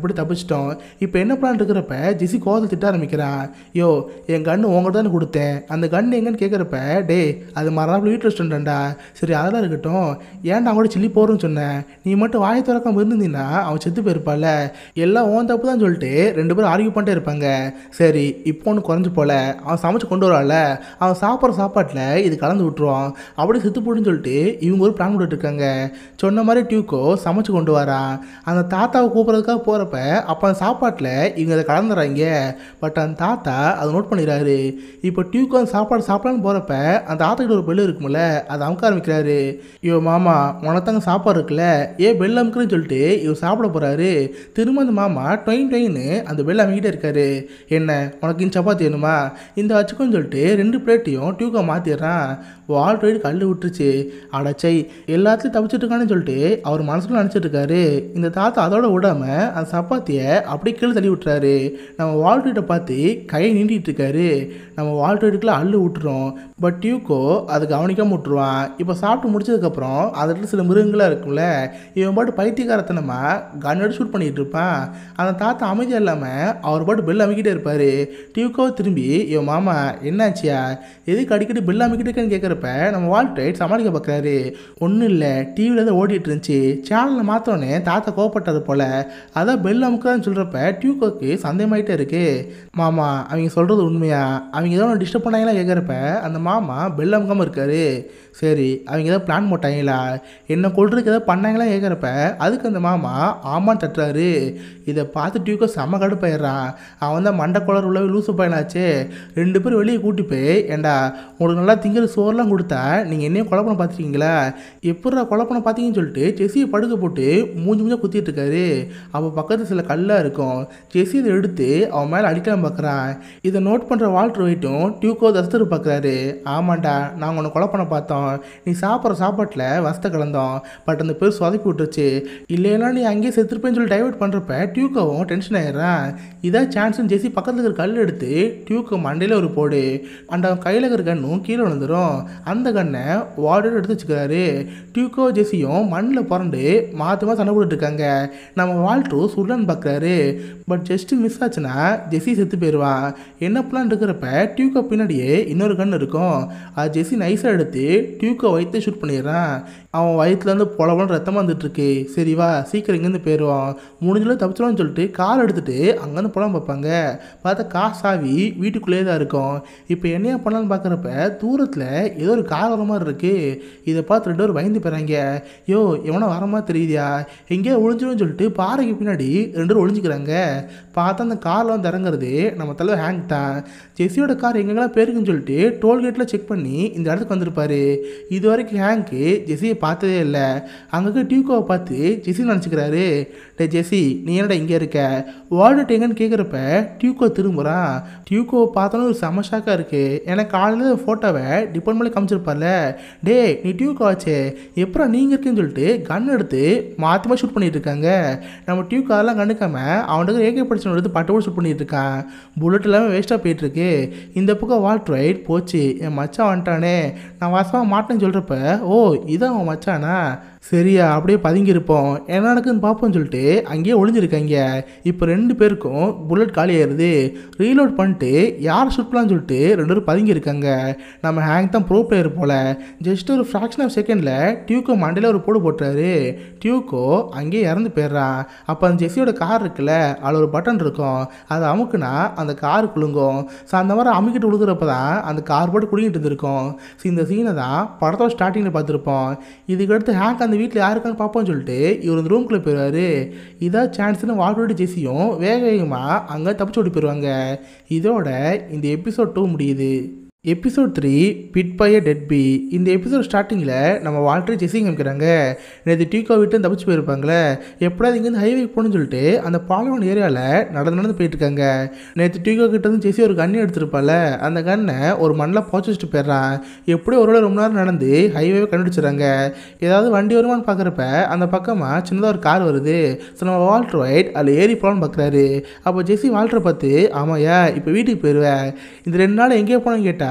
எப்படி தப்பிச்சிட்டோம் இப்போ என்ன பிளான் இருக்கிறப்ப ஜெசி கோவத்தை திட்ட ஆரம்பிக்கிறான் யோ என் கன்று உங்கள்கிட்ட தானே கொடுத்தேன் அந்த கன்று எங்கன்னு கேட்குறப்ப டே அது மறுநாள் வீட்டில் வச்சுட்டேன்டா சரி அதெல்லாம் இருக்கட்டும் ஏன்டா அவங்களோட சில்லி போகிறேன்னு சொன்னேன் நீ மட்டும் வாயை திறக்காம இருந்திருந்தீங்கன்னா அவன் செத்து போயிருப்பால எல்லாம் ஓன் தப்பு தான் சொல்லிட்டு ரெண்டு பேரும் ஆர்கியூ பண்ணிட்டே இருப்பாங்க சரி இப்போ ஒன்று குறைஞ்சு போல அவன் சமைச்சு கொண்டு வரான்ல அவன் சாப்பிட்ற சாப்பாட்டில் இது கலந்து விட்டுருவான் அப்படி செத்து போடுன்னு சொல்லிட்டு இவங்க ஒரு பிளான் போட்டுட்டு இருக்காங்க சொன்ன மாதிரி டியூக்கோ சமைச்சு கொண்டு வரான் அந்த தாத்தாவை கூப்பிட்றதுக்காக போகிறப்ப அப்போ அந்த சாப்பாட்டில் இவங்க அதை கலந்துறாங்க பட் அந்த தாத்தா அதை நோட் பண்ணிடுறாரு இப்போ டியூக்கோ அந்த சாப்பாடு சாப்பிடலான்னு போகிறப்ப அந்த தாத்தாக்கிட்ட ஒரு பெல் இருக்கும்ல அதை அமுக்க ஆரம்பிக்கிறாரு ஐயோ மாமா உனத்தாங்க சாப்பாடு இருக்குல்ல ஏன் பெல் அமுக்குன்னு சொல்லிட்டு இவர் சாப்பிட போகிறாரு திரும்ப அந்த மாமா டொயின் டொயின்னு அந்த பெல் அமைக்கிட்டே இருக்காரு என்ன உனக்கு இந்த சப்பாத்தி வேணுமா இந்த வச்சுக்கோன்னு சொல்லிட்டு ரெண்டு பிளேட்டையும் டியூக்கோ மாற்றிடுறான் வால் ரைடு கல் விட்டுருச்சு அடச்சை எல்லாத்துலையும் தப்பிச்சிட்டு இருக்கான்னு சொல்லிட்டு அவர் மனசுக்குள்ள நினச்சிட்டு இருக்காரு இந்த தாத்தா அதோட விடாம அந்த சப்பாத்தியை அப்படியே கீழே தள்ளி விட்டுறாரு நம்ம வால் ரைடை பார்த்து கையை நீண்டிட்டு இருக்காரு நம்ம வால் ரைடுக்குள்ள அள்ளு விட்டுறோம் பட் டியூக்கோ அதை கவனிக்காம விட்டுருவான் இப்போ சாப்பிட்டு முடிச்சதுக்கப்புறம் அந்த இடத்துல சில மிருகங்களாக இருக்கும்ல இவன் பாட்டு பைத்தியக்காரத்தனமா கன் எடுத்து ஷூட் பண்ணிட்டு இருப்பான் அந்த தாத்தா அமைதியாக இல்லாமல் அவர் பாட்டு பெல் அமைக்கிட்டே இருப்பார் டியூக்கோ திரும்பி இவன் மாமா என்னாச்சியா எதுக்கு அடிக்கடி பெல் அமைக்கிட்டு இருக்கேன்னு கேட்குறப்ப நம்ம வால்ட் சமாளிக்க பார்க்குறாரு ஒன்றும் இல்லை டிவியில் தான் ஓடிட்டு இருந்துச்சு சேனலில் மாற்றோன்னே தாத்தா கோவப்பட்டது போல் அதான் பெல் அமுக்குறான்னு சொல்கிறப்ப டியூக்கோக்கு சந்தேகமாயிட்டே இருக்கு மாமா அவங்க சொல்கிறது உண்மையா அவங்க ஏதோ டிஸ்டர்ப் பண்ணாங்களா கேட்குறப்ப அந்த மாமா பெல் அமுக்காமல் இருக்காரு சரி அவங்க ஏதோ பிளான் போட்டாங்களா என்ன கொள்றதுக்கு ஏதோ பண்ணாங்களா கேட்குறப்ப அதுக்கு அந்த மாமா ஆமான்னு தட்டுறாரு இதை பார்த்து டியூக்கோ செம்ம கடுப்பாயிடுறான் அவன் தான் மண்டை குளர் உள்ள லூசு பையனாச்சே ரெண்டு பேரும் வெளியே கூட்டி போய் ஏண்டா உங்களுக்கு நல்லா திங்கிற சோறுலாம் கொடுத்தா நீங்கள் என்னையும் கொலை பண்ண பார்த்துருக்கீங்களா எப்படா கொலை பண்ண பார்த்தீங்கன்னு சொல்லிட்டு செஸ்ஸியை படுக்க போட்டு மூஞ்சி மூஞ்சா குத்திட்டு இருக்காரு அப்போ பக்கத்தில் சில கல்லாக இருக்கும் ஜெஸ்ஸி இதை எடுத்து அவன் மேலே அடிக்கலாம் பார்க்குறான் இதை நோட் பண்ணுற வால்டர் வெயிட்டும் டியூக்கோ தஸ்தர் பார்க்குறாரு ஆமாண்டா நாங்கள் உன்னை கொலை பண்ண பார்த்தோம் நீ சாப்பிட்ற சாப்பாட்டில் வசத்தை கலந்தோம் பட் அந்த பேர் சொதப்பி விட்டுருச்சு இல்லைன்னா நீ அங்கேயே செத்துருப்பேன்னு சொல்லி டைவர்ட் பண்ணுறப்ப டியூக்கோவும் டென்ஷன் ஆயிடுறான் இதான் சான்ஸ்னு ஜெஸ்ஸி பக்கத்தில் இருக்கிற கல் எடுத்து டியூக்கோ மண்டையில் ஒரு போடு அண்ட் அவன் கையில் இருக்கிற கன்னும் கீழே விழுந்துடும் அந்த கன்னை வார்டர் எடுத்து வச்சுக்கிறாரு டியூக்கோ ஜெஸ்ஸியும் மண்ணில் புரண்டு மாற்றி மாற்றி சண்டை போட்டுட்டு இருக்காங்க நம்ம வால்ட்ரு சுடலான்னு பார்க்குறாரு பட் ஜஸ்ட்டு மிஸ் ஆச்சுன்னா ஜெஸ்ஸி செத்து போயிடுவான் என்ன பிளான் இருக்கிறப்ப டியூக்கோ பின்னாடியே இன்னொரு கன் இருக்கும் அது ஜெஸ்ஸி நைஸாக எடுத்து டியூக்கோ வயிற்று ஷூட் பண்ணிடுறான் அவன் வயிற்றுலேருந்து பொலவலம் ரத்தமாக வந்துட்டு இருக்கு சரி வா சீக்கிரம் இங்கேருந்து போயிடுவான் முடிஞ்சளவு தப்பிச்சிடும்னு சொல்லிட்டு கார் எடுத்துட்டு அங்கேருந்து புலம் பார்ப்பாங்க பார்த்தா கார் சாவி வீட்டுக்குள்ளேயே தான் இருக்கும் இப்போ என்னையா பண்ணலான்னு பார்க்குறப்ப தூரத்தில் ஏதோ ஒரு கார் வர மாதிரி இருக்கு இதை பார்த்து ரெண்டு பேரும் பயந்து போகிறாங்க யோ எவனோ வர மாதிரி தெரியுதியா எங்கேயோ ஒளிஞ்சிரும்னு சொல்லிட்டு பாறைக்கு பின்னாடி ரெண்டு பேரும் ஒளிஞ்சிக்கிறாங்க பார்த்தா அந்த காரில் வந்து இறங்குறது நம்ம தலைவர் ஹேங் தான் ஜெஸ்ஸியோட கார் எங்கெங்கெல்லாம் போயிருக்குன்னு சொல்லிட்டு டோல்கேட்டில் செக் பண்ணி இந்த இடத்துக்கு வந்திருப்பாரு இது வரைக்கும் ஹேங்க்கு ஜெஸ்ஸியை பார்த்ததே இல்லை அங்கே டியூக்கோவை பார்த்து ஜெஸ்ஸி நினச்சிக்கிறாரு டே ஜெஸ்ஸி நீ என்னடா இங்கே இருக்க வார்டு எங்கன்னு கேட்குறப்ப டியூக்கோ திரும்புகிறான் டியூக்கோவை பார்த்தோன்னு ஒரு செம ஷாக்காக இருக்குது ஏன்னா காலையில் ஃபோட்டோவை டிபார்ட்மெண்ட்ல காமிச்சிருப்பார்ல டே நீ டியூக்கோ ஆச்சே எப்பறம் நீங்கள் இருக்கேன்னு சொல்லிட்டு கன் எடுத்து மாற்றி மாற்றி ஷூட் பண்ணிட்டு இருக்காங்க நம்ம டியூக்கோ அதெல்லாம் கண்டுக்காம அவனுக்கு ஏகே படிச்சு எடுத்து பட்டு ஷூட் பண்ணிட்டு இருக்கான் புல்லட் எல்லாமே வேஸ்ட்டாக போயிட்டு இருக்கு இந்த பக்கம் வால்ட் ரைட் போச்சு என் மச்சான் வந்துட்டானே நான் வாசமாக மாட்டேன்னு சொல்கிறப்ப ஓ இதான் அவன் மச்சானா சரியா அப்படியே பதுங்கியிருப்போம் என்ன நடக்குதுன்னு பார்ப்போம்னு சொல்லிட்டு அங்கேயே ஒளிஞ்சிருக்காங்க இப்போ ரெண்டு பேருக்கும் புல்லட் காலி ஆயிடுது ரீலோட் பண்ணிட்டு யார் ஷூட் பண்ணலாம்னு சொல்லிட்டு ரெண்டு பேரும் பதுங்கியிருக்காங்க நம்ம ஹேங் தான் ப்ரோ பிளேயர் போல் ஜஸ்ட் ஒரு ஃப்ராக்ஷன் ஆஃப் செகண்டில் டியூக்கோ மண்டையில் ஒரு போடு போட்டுறாரு டியூக்கோ அங்கேயே இறந்து போயிடுறான் அப்போ அந்த ஜெஸ்ஸியோட கார் இருக்குல்ல அதில் ஒரு பட்டன் இருக்கும் அதை அமுக்குனா அந்த கார் குலுங்கும் ஸோ அந்த மாதிரி அமுக்கிட்டு விழுகிறப்ப தான் அந்த கார் போட்டு குடிக்கிட்டு இருந்திருக்கும் ஸோ இந்த சீனை தான் படத்தோட ஸ்டார்டிங்கில் பார்த்துருப்போம் இதுக்கடுத்து ஹேக் அந்த வீட்டில் யாருக்கான்னு பார்ப்போம்னு சொல்லிட்டு இவர் இந்த ரூம்குள்ளே போயிடுவாரு இதான் சான்ஸ்னு வாழ்வோட ஜெஸியும் வேக வேகமாக அங்கே தப்பிச்சு ஓடி போயிடுவாங்க இதோட இந்த எபிசோட் டூ முடியுது episode three bit by a dead bee இந்த எபிசோட் ஸ்டார்டிங்கில் நம்ம வால்டர் ஜெஸிங் காமிக்கிறாங்க நேற்று டீக்கோ விட்டு தப்பிச்சு போயிருப்பாங்களே எப்படியாவது இங்கேருந்து ஹைவேக்கு போகணும்னு சொல்லிட்டு அந்த பாலவன் ஏரியாவில் நடந்து நடந்து போயிட்டு இருக்காங்க நேற்று டீக்கோ கிட்ட இருந்து ஜெஸி ஒரு கண்ணி எடுத்திருப்பால அந்த கண்ணை ஒரு மண்ணில் போச்சு வச்சுட்டு போயிடுறான் எப்படியோ ஒரு வேளை ரொம்ப நேரம் நடந்து ஹைவேவை கண்டுபிடிச்சிடுறாங்க ஏதாவது வண்டி வருமானு பார்க்குறப்ப அந்த பக்கமாக சின்னதாக ஒரு கார் வருது ஸோ நம்ம வால்டர் ஒயிட் அதில் ஏறி போகலான்னு பார்க்குறாரு அப்போ ஜெஸி வால்டரை பார்த்து ஆமாயா இப்போ வீட்டுக்கு போயிடுவேன் இந்த ரெண்டு நாள் எங்கேயே போனோன்னு கேட்டால்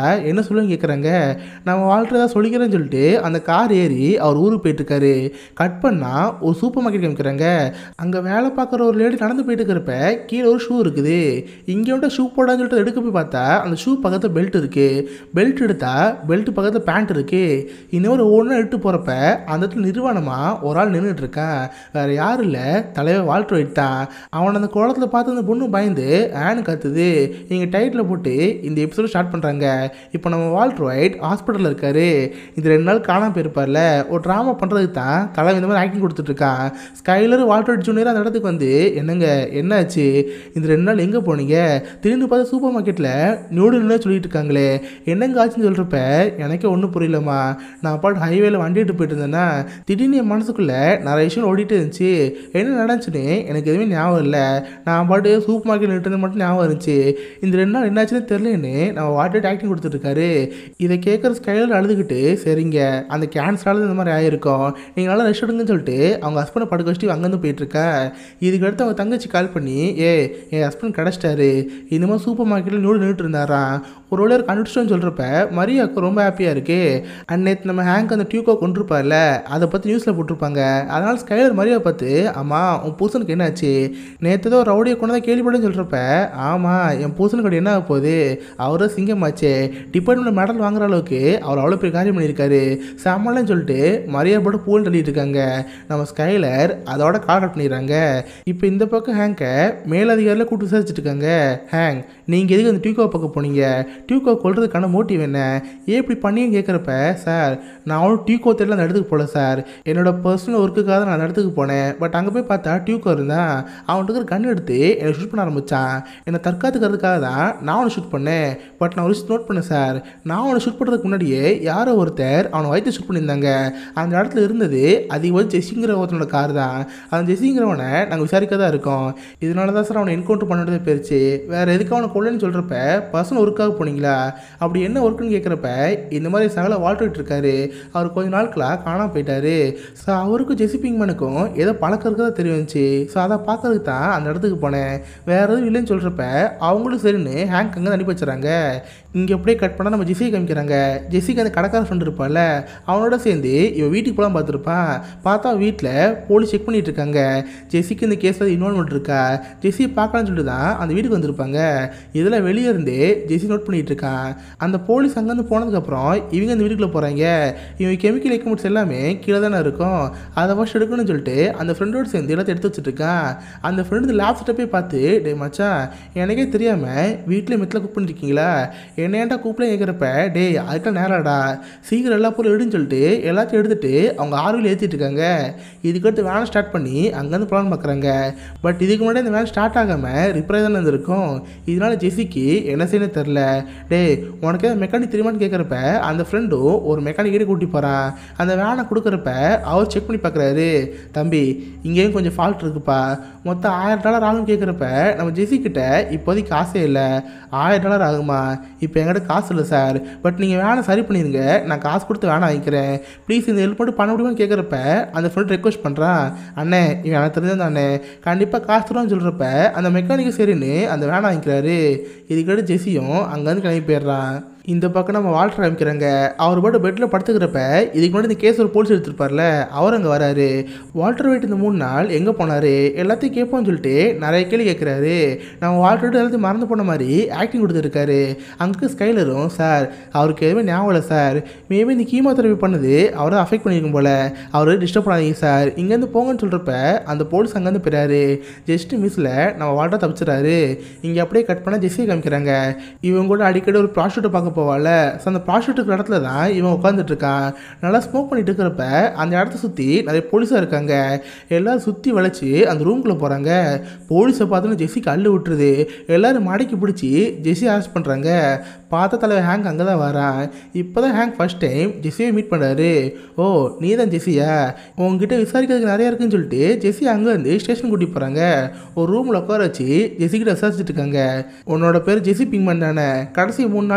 என்ன சொல்லுன்னு கேட்குறாங்க நம்ம வாழ்க்கை தான் சொல்லிக்கிறேன்னு சொல்லிட்டு அந்த கார் ஏறி அவர் ஊருக்கு போயிட்டுருக்காரு கட் பண்ணால் ஒரு சூப்பர் மார்க்கெட் காமிக்கிறாங்க அங்கே வேலை பார்க்குற ஒரு லேடி நடந்து போயிட்டு இருக்கிறப்ப கீழே ஒரு ஷூ இருக்குது இங்கே வந்து ஷூ போடான்னு சொல்லிட்டு எடுக்க போய் பார்த்தா அந்த ஷூ பக்கத்தில் பெல்ட் இருக்குது பெல்ட் எடுத்தா பெல்ட் பக்கத்தில் பேண்ட் இருக்குது இன்னொரு ஒன்று எடுத்து போகிறப்ப அந்த இடத்துல நிர்வாணமாக ஒரு ஆள் நின்றுட்டு இருக்கான் வேறு யாரும் இல்லை தலைவர் வால்டர் ஒயிட் தான் அவனை அந்த குளத்தில் பார்த்து அந்த பொண்ணு பயந்து ஆனு கத்துது இங்கே டைட்டில் போட்டு இந்த எபிசோட் ஸ்டார்ட் பண்ணுறாங்க இப்போ நம்ம வால்டர் ஒயிட் ஹாஸ்பிட்டலில் இருக்காரு இது ரெண்டு நாள் காணாமல் போயிருப்பார்ல ஒரு ட்ராமா பண்ணுறதுக்கு தான் தலைவன் இந்த மாதிரி ஆக்டிங் கொடுத்துட்ருக்கான் ஸ்கைலர் வால்டர் ஒயிட் ஜூனியர் அந்த இடத்துக்கு வந்து என்னங்க என்னாச்சு இந்த ரெண்டு நாள் எங்கே போனீங்க திடீர்னு பார்த்தா சூப்பர் மார்க்கெட்டில் நியூடுன்னு சொல்லிட்டு இருக்காங்களே என்னங்க ஆச்சுன்னு சொல்கிறப்ப எனக்கே ஒன்றும் புரியலம்மா நான் பாட்டு ஹைவேல வண்டி எடுத்து போயிட்டு இருந்தேன்னா திடீர்னு என் மனசுக்குள்ளே நிறைய விஷயம் ஓடிட்டு இருந்துச்சு என்ன நடந்துச்சுன்னு எனக்கு எதுவுமே ஞாபகம் இல்லை நான் பாட்டு சூப்பர் மார்க்கெட் நிறுத்தது மட்டும் ஞாபகம் இருந்துச்சு இந்த ரெண்டு நாள் என்னாச்சுன்னு தெரிலன்னு நம்ம வாட்டர் ஆக்டிங் கொடுத்துட்ருக்காரு இதை கேட்குற ஸ்கைலர் அழுதுகிட்டு சரிங்க அந்த கேன்சரால் இந்த மாதிரி ஆயிருக்கும் நீங்கள் நல்லா ரெஸ்ட் எடுங்கன்னு சொல்லிட்டு அவங்க ஹஸ்பண்டை படுக்க வச்சுட்டு அங்கேருந்து போயிட்டுருக்கா இதுக்கு அடுத்து அவங்க தங்கச்சி கால் பண்ணி ஏ என் ஹஸ்பண்ட் கிடச்சிட்டாரு இனிமேல் சூப்பர் மார்க்கெட்டில் நூறு நின்றுட்டு இருந்தாராம் ஒரு வேளை கண்டுபிடிச்சோன்னு சொல்கிறப்ப மரியாக்கு ரொம்ப ஹாப்பியாக இருக்கு அண்ட் நேற்று நம்ம ஹேங்க் அந்த டியூக்கோ கொண்டிருப்பார்ல அதை பற்றி நியூஸில் போட்டிருப்பாங்க அதனால் ஸ்கைலர் மரியா பார்த்து ஆமாம் உன் புருஷனுக்கு என்னாச்சு நேற்று ஏதோ ரவுடியை கொண்டு தான் கேள்விப்பட்டேன்னு சொல்கிறப்ப ஆமாம் என் புருஷனுக்கு என்ன ஆக போகுது அவரும் சிங்கமாச்சே டிபார்ட்மெண்ட் மெடல் வாங்குற அளவுக்கு அவர் அவ்வளோ பெரிய காரியம் பண்ணியிருக்காரு செம்மலன்னு சொல்லிட்டு மரியா போட்டு பூல் தள்ளிட்டு இருக்காங்க நம்ம ஸ்கைலர் அதோட கால் கட் பண்ணிடுறாங்க இப்போ இந்த பக்கம் ஹேங்கை மேலதிகாரியில் கூட்டு விசாரிச்சுட்டு இருக்காங்க ஹேங் நீங்கள் எதுக்கு அந்த டியூக்கோ பக்கம் போனீங்க டியூக்கோ கொள்றதுக்கான மோட்டிவ் என்ன ஏன் இப்படி பண்ணின்னு கேட்குறப்ப சார் நான் அவனும் டியூக்கோ தெரியல அந்த இடத்துக்கு போகல சார் என்னோட பர்சனல் ஒர்க்குக்காக தான் நான் அந்த இடத்துக்கு போனேன் பட் அங்கே போய் பார்த்தா டியூக்கோ இருந்தான் அவன்கிட்ட இருக்கிற கன் எடுத்து என்னை ஷூட் பண்ண ஆரம்பித்தான் என்னை தற்காத்துக்கிறதுக்காக தான் நான் அவனை ஷூட் பண்ணேன் பட் நான் ஒரு விஷயம் நோட் பண்ணேன் சார் நான் அவனை ஷூட் பண்ணுறதுக்கு முன்னாடியே யாரோ ஒருத்தர் அவனை வயிற்று ஷூட் பண்ணியிருந்தாங்க அந்த இடத்துல இருந்தது அதிகமாக ஜெஸ்ஸிங்கிற ஒருத்தனோட கார் தான் அந்த ஜெஸ்ஸிங்கிறவனை நாங்கள் விசாரிக்க தான் இருக்கோம் இதனால தான் சார் அவனை என்கவுண்டர் பண்ணுறதே போயிருச்சு வேறு எதுக்கு அவனை கொள்ளன்னு சொல்கிறப்ப பர்சனல் ஒர்க்காக போனீங்களா அப்படி என்ன ஒர்க்குன்னு கேட்குறப்ப இந்த மாதிரி சகல வாழ்த்துட்டு இருக்காரு அவர் கொஞ்ச நாட்களாக காணாம போயிட்டாரு ஸோ அவருக்கும் ஜெசி பிங்மனுக்கும் ஏதோ பழக்கம் இருக்கதா தெரிஞ்சுச்சு ஸோ அதை பார்க்கறதுக்கு தான் அந்த இடத்துக்கு போனேன் வேறு எதுவும் இல்லைன்னு சொல்கிறப்ப அவங்களும் சரின்னு ஹேங்க் அங்கே அனுப்பி வச்சுறாங்க இங்கே அப்படியே கட் பண்ணால் நம்ம ஜெஸியை காமிக்கிறாங்க ஜெஸிக்கு அந்த கடைக்கார ஃப்ரெண்ட் இருப்பான்ல அவனோட சேர்ந்து இவன் வீட்டுக்கு போகலாம் பார்த்துருப்பான் பார்த்தா வீட்டில் போலீஸ் செக் பண்ணிட்டு இருக்காங்க ஜெஸிக்கு இந்த கேஸில் இன்வால்மெண்ட் இருக்கா ஜெஸியை பார்க்கலாம்னு சொல்லிட்டு தான் அந்த வீட்டுக்கு வந்திருப்பாங்க இதில் வெளியே இருந்தே ஜெஸி நோட் பண்ணிட்டு இருக்கான் அந்த போலீஸ் அங்கேருந்து போனதுக்கப்புறம் இவங்க அந்த வீட்டுக்குள்ளே போகிறாங்க இவங்க கெமிக்கல் எக்யூப்மெண்ட்ஸ் எல்லாமே கீழே தானே இருக்கும் அதை ஃபஸ்ட் எடுக்கணும்னு சொல்லிட்டு அந்த ஃப்ரெண்டோட சேர்ந்து எல்லாத்தையும் எடுத்து வச்சுட்டு இருக்கான் அந்த ஃப்ரெண்டு லேப் செட்டை போய் பார்த்து டே மச்சான் எனக்கே தெரியாமல் வீட்டில் மெத்தில் குக் பண்ணிருக்கீங்களா என்ன ஏன்டா கூப்பிட கேட்குறப்ப டேய் அதுக்கெல்லாம் நேரம்டா சீக்கிரம் எல்லா பொருளும் எடுன்னு சொல்லிட்டு எல்லாத்தையும் எடுத்துட்டு அவங்க ஆர்வியில் ஏற்றிட்டு இருக்காங்க இதுக்கடுத்து வேலை ஸ்டார்ட் பண்ணி அங்கேருந்து பிளான் பார்க்குறாங்க பட் இதுக்கு முன்னாடி இந்த வேலை ஸ்டார்ட் ஆகாமல் ரிப்பேர் தானே இருந்திருக்கும் இதனால ஜெஸிக்கு என்ன செய்யணும் தெரில டேய் உனக்கு ஏதாவது மெக்கானிக் தெரியுமான்னு கேட்குறப்ப அந்த ஃப்ரெண்டும் ஒரு மெக்கானிக்கிட்டே கூட்டி போகிறான் அந்த வேனை கொடுக்குறப்ப அவர் செக் பண்ணி பார்க்குறாரு தம்பி இங்கேயும் கொஞ்சம் ஃபால்ட் இருக்குப்பா மொத்தம் ஆயிரம் டாலர் ஆகும் கேட்குறப்ப நம்ம ஜெஸி கிட்ட இப்போதைக்கு காசே இல்லை ஆயிரம் டாலர் ஆகுமா இப்போ என்கிட்ட காசு இல்லை சார் பட் நீங்கள் வேனை சரி பண்ணிடுங்க நான் காசு கொடுத்து வேனை வாங்கிக்கிறேன் ப்ளீஸ் இந்த ஹெல்ப் மட்டும் பண்ண முடியுமான்னு கேட்குறப்ப அந்த ஃப்ரெண்ட் ரெக்வஸ்ட் பண்ணுறான் அண்ணே இவன் எனக்கு தெரிஞ்சது அண்ணே கண்டிப்பாக காசு தருவான்னு சொல்கிறப்ப அந்த மெக்கானிக்கு சரின்னு அந்த வேனை வாங்கிக்கிறாரு இதுக்கடுத்து ஜெஸியும் அங்கேருந்து கிளம்பி போயிடுறான் இந்த பக்கம் நம்ம வால்டர் ஆரம்பிக்கிறாங்க அவர் பாட்டு பெட்டில் படுத்துக்கிறப்ப இதுக்கு முன்னாடி இந்த கேஸ் ஒரு போலீஸ் எடுத்திருப்பார்ல அவர் அங்கே வராரு வால்டர் வெயிட் இந்த மூணு நாள் எங்கே போனார் எல்லாத்தையும் கேட்போம்னு சொல்லிட்டு நிறைய கேள்வி கேட்குறாரு நம்ம வால்டர் வெயிட் எல்லாத்தையும் மறந்து போன மாதிரி ஆக்டிங் கொடுத்துருக்காரு அங்கே ஸ்கைலரும் சார் அவருக்கு எதுவுமே ஞாபகம் இல்லை சார் மேபி இந்த கீமோ தெரப்பி பண்ணது அவரை அஃபெக்ட் பண்ணியிருக்கும் போல் அவர் டிஸ்டர்ப் பண்ணாதீங்க சார் இங்கேருந்து போங்கன்னு சொல்கிறப்ப அந்த போலீஸ் அங்கேருந்து போயிறாரு ஜஸ்ட் மிஸ்ஸில் நம்ம வால்டர் தப்பிச்சிடறாரு இங்கே அப்படியே கட் பண்ண ஜெஸ்ஸியை காமிக்கிறாங்க இவங்க கூட அடிக்கடி ஒரு ப்ராஸ்டியூட்டை பார்க்க போவாள் ஸோ அந்த ப்ராஸ்டியூட் இருக்கிற இடத்துல தான் இவன் உட்காந்துட்டு இருக்கான் நல்லா ஸ்மோக் பண்ணிட்டு இருக்கிறப்ப அந்த இடத்த சுற்றி நிறைய போலீஸாக இருக்காங்க எல்லாரும் சுற்றி வளைச்சி அந்த ரூம்குள்ளே போகிறாங்க போலீஸை பார்த்தோன்னு ஜெஸ்ஸிக்கு அள்ளு விட்டுருது எல்லாரும் மடக்கி பிடிச்சி ஜெஸ்ஸி அரெஸ்ட் பண்ணுறாங்க பார்த்த தலைவர் ஹேங்க் அங்கே தான் வரான் இப்போ தான் ஹேங்க் ஃபர்ஸ்ட் டைம் ஜெஸ்ஸியை மீட் பண்ணுறாரு ஓ நீ தான் ஜெஸ்ஸியா உங்ககிட்ட விசாரிக்கிறதுக்கு நிறையா இருக்குன்னு சொல்லிட்டு ஜெஸ்ஸி அங்கேருந்து ஸ்டேஷன் கூட்டிட்டு போகிறாங்க ஒரு ரூமில் உட்கார வச்சு ஜெஸ்ஸி கிட்ட விசாரிச்சுட்டு இருக்காங்க உன்னோட பேர் ஜெஸ்ஸி பிங்மன் தானே கடைசி மூணு நாட்கள்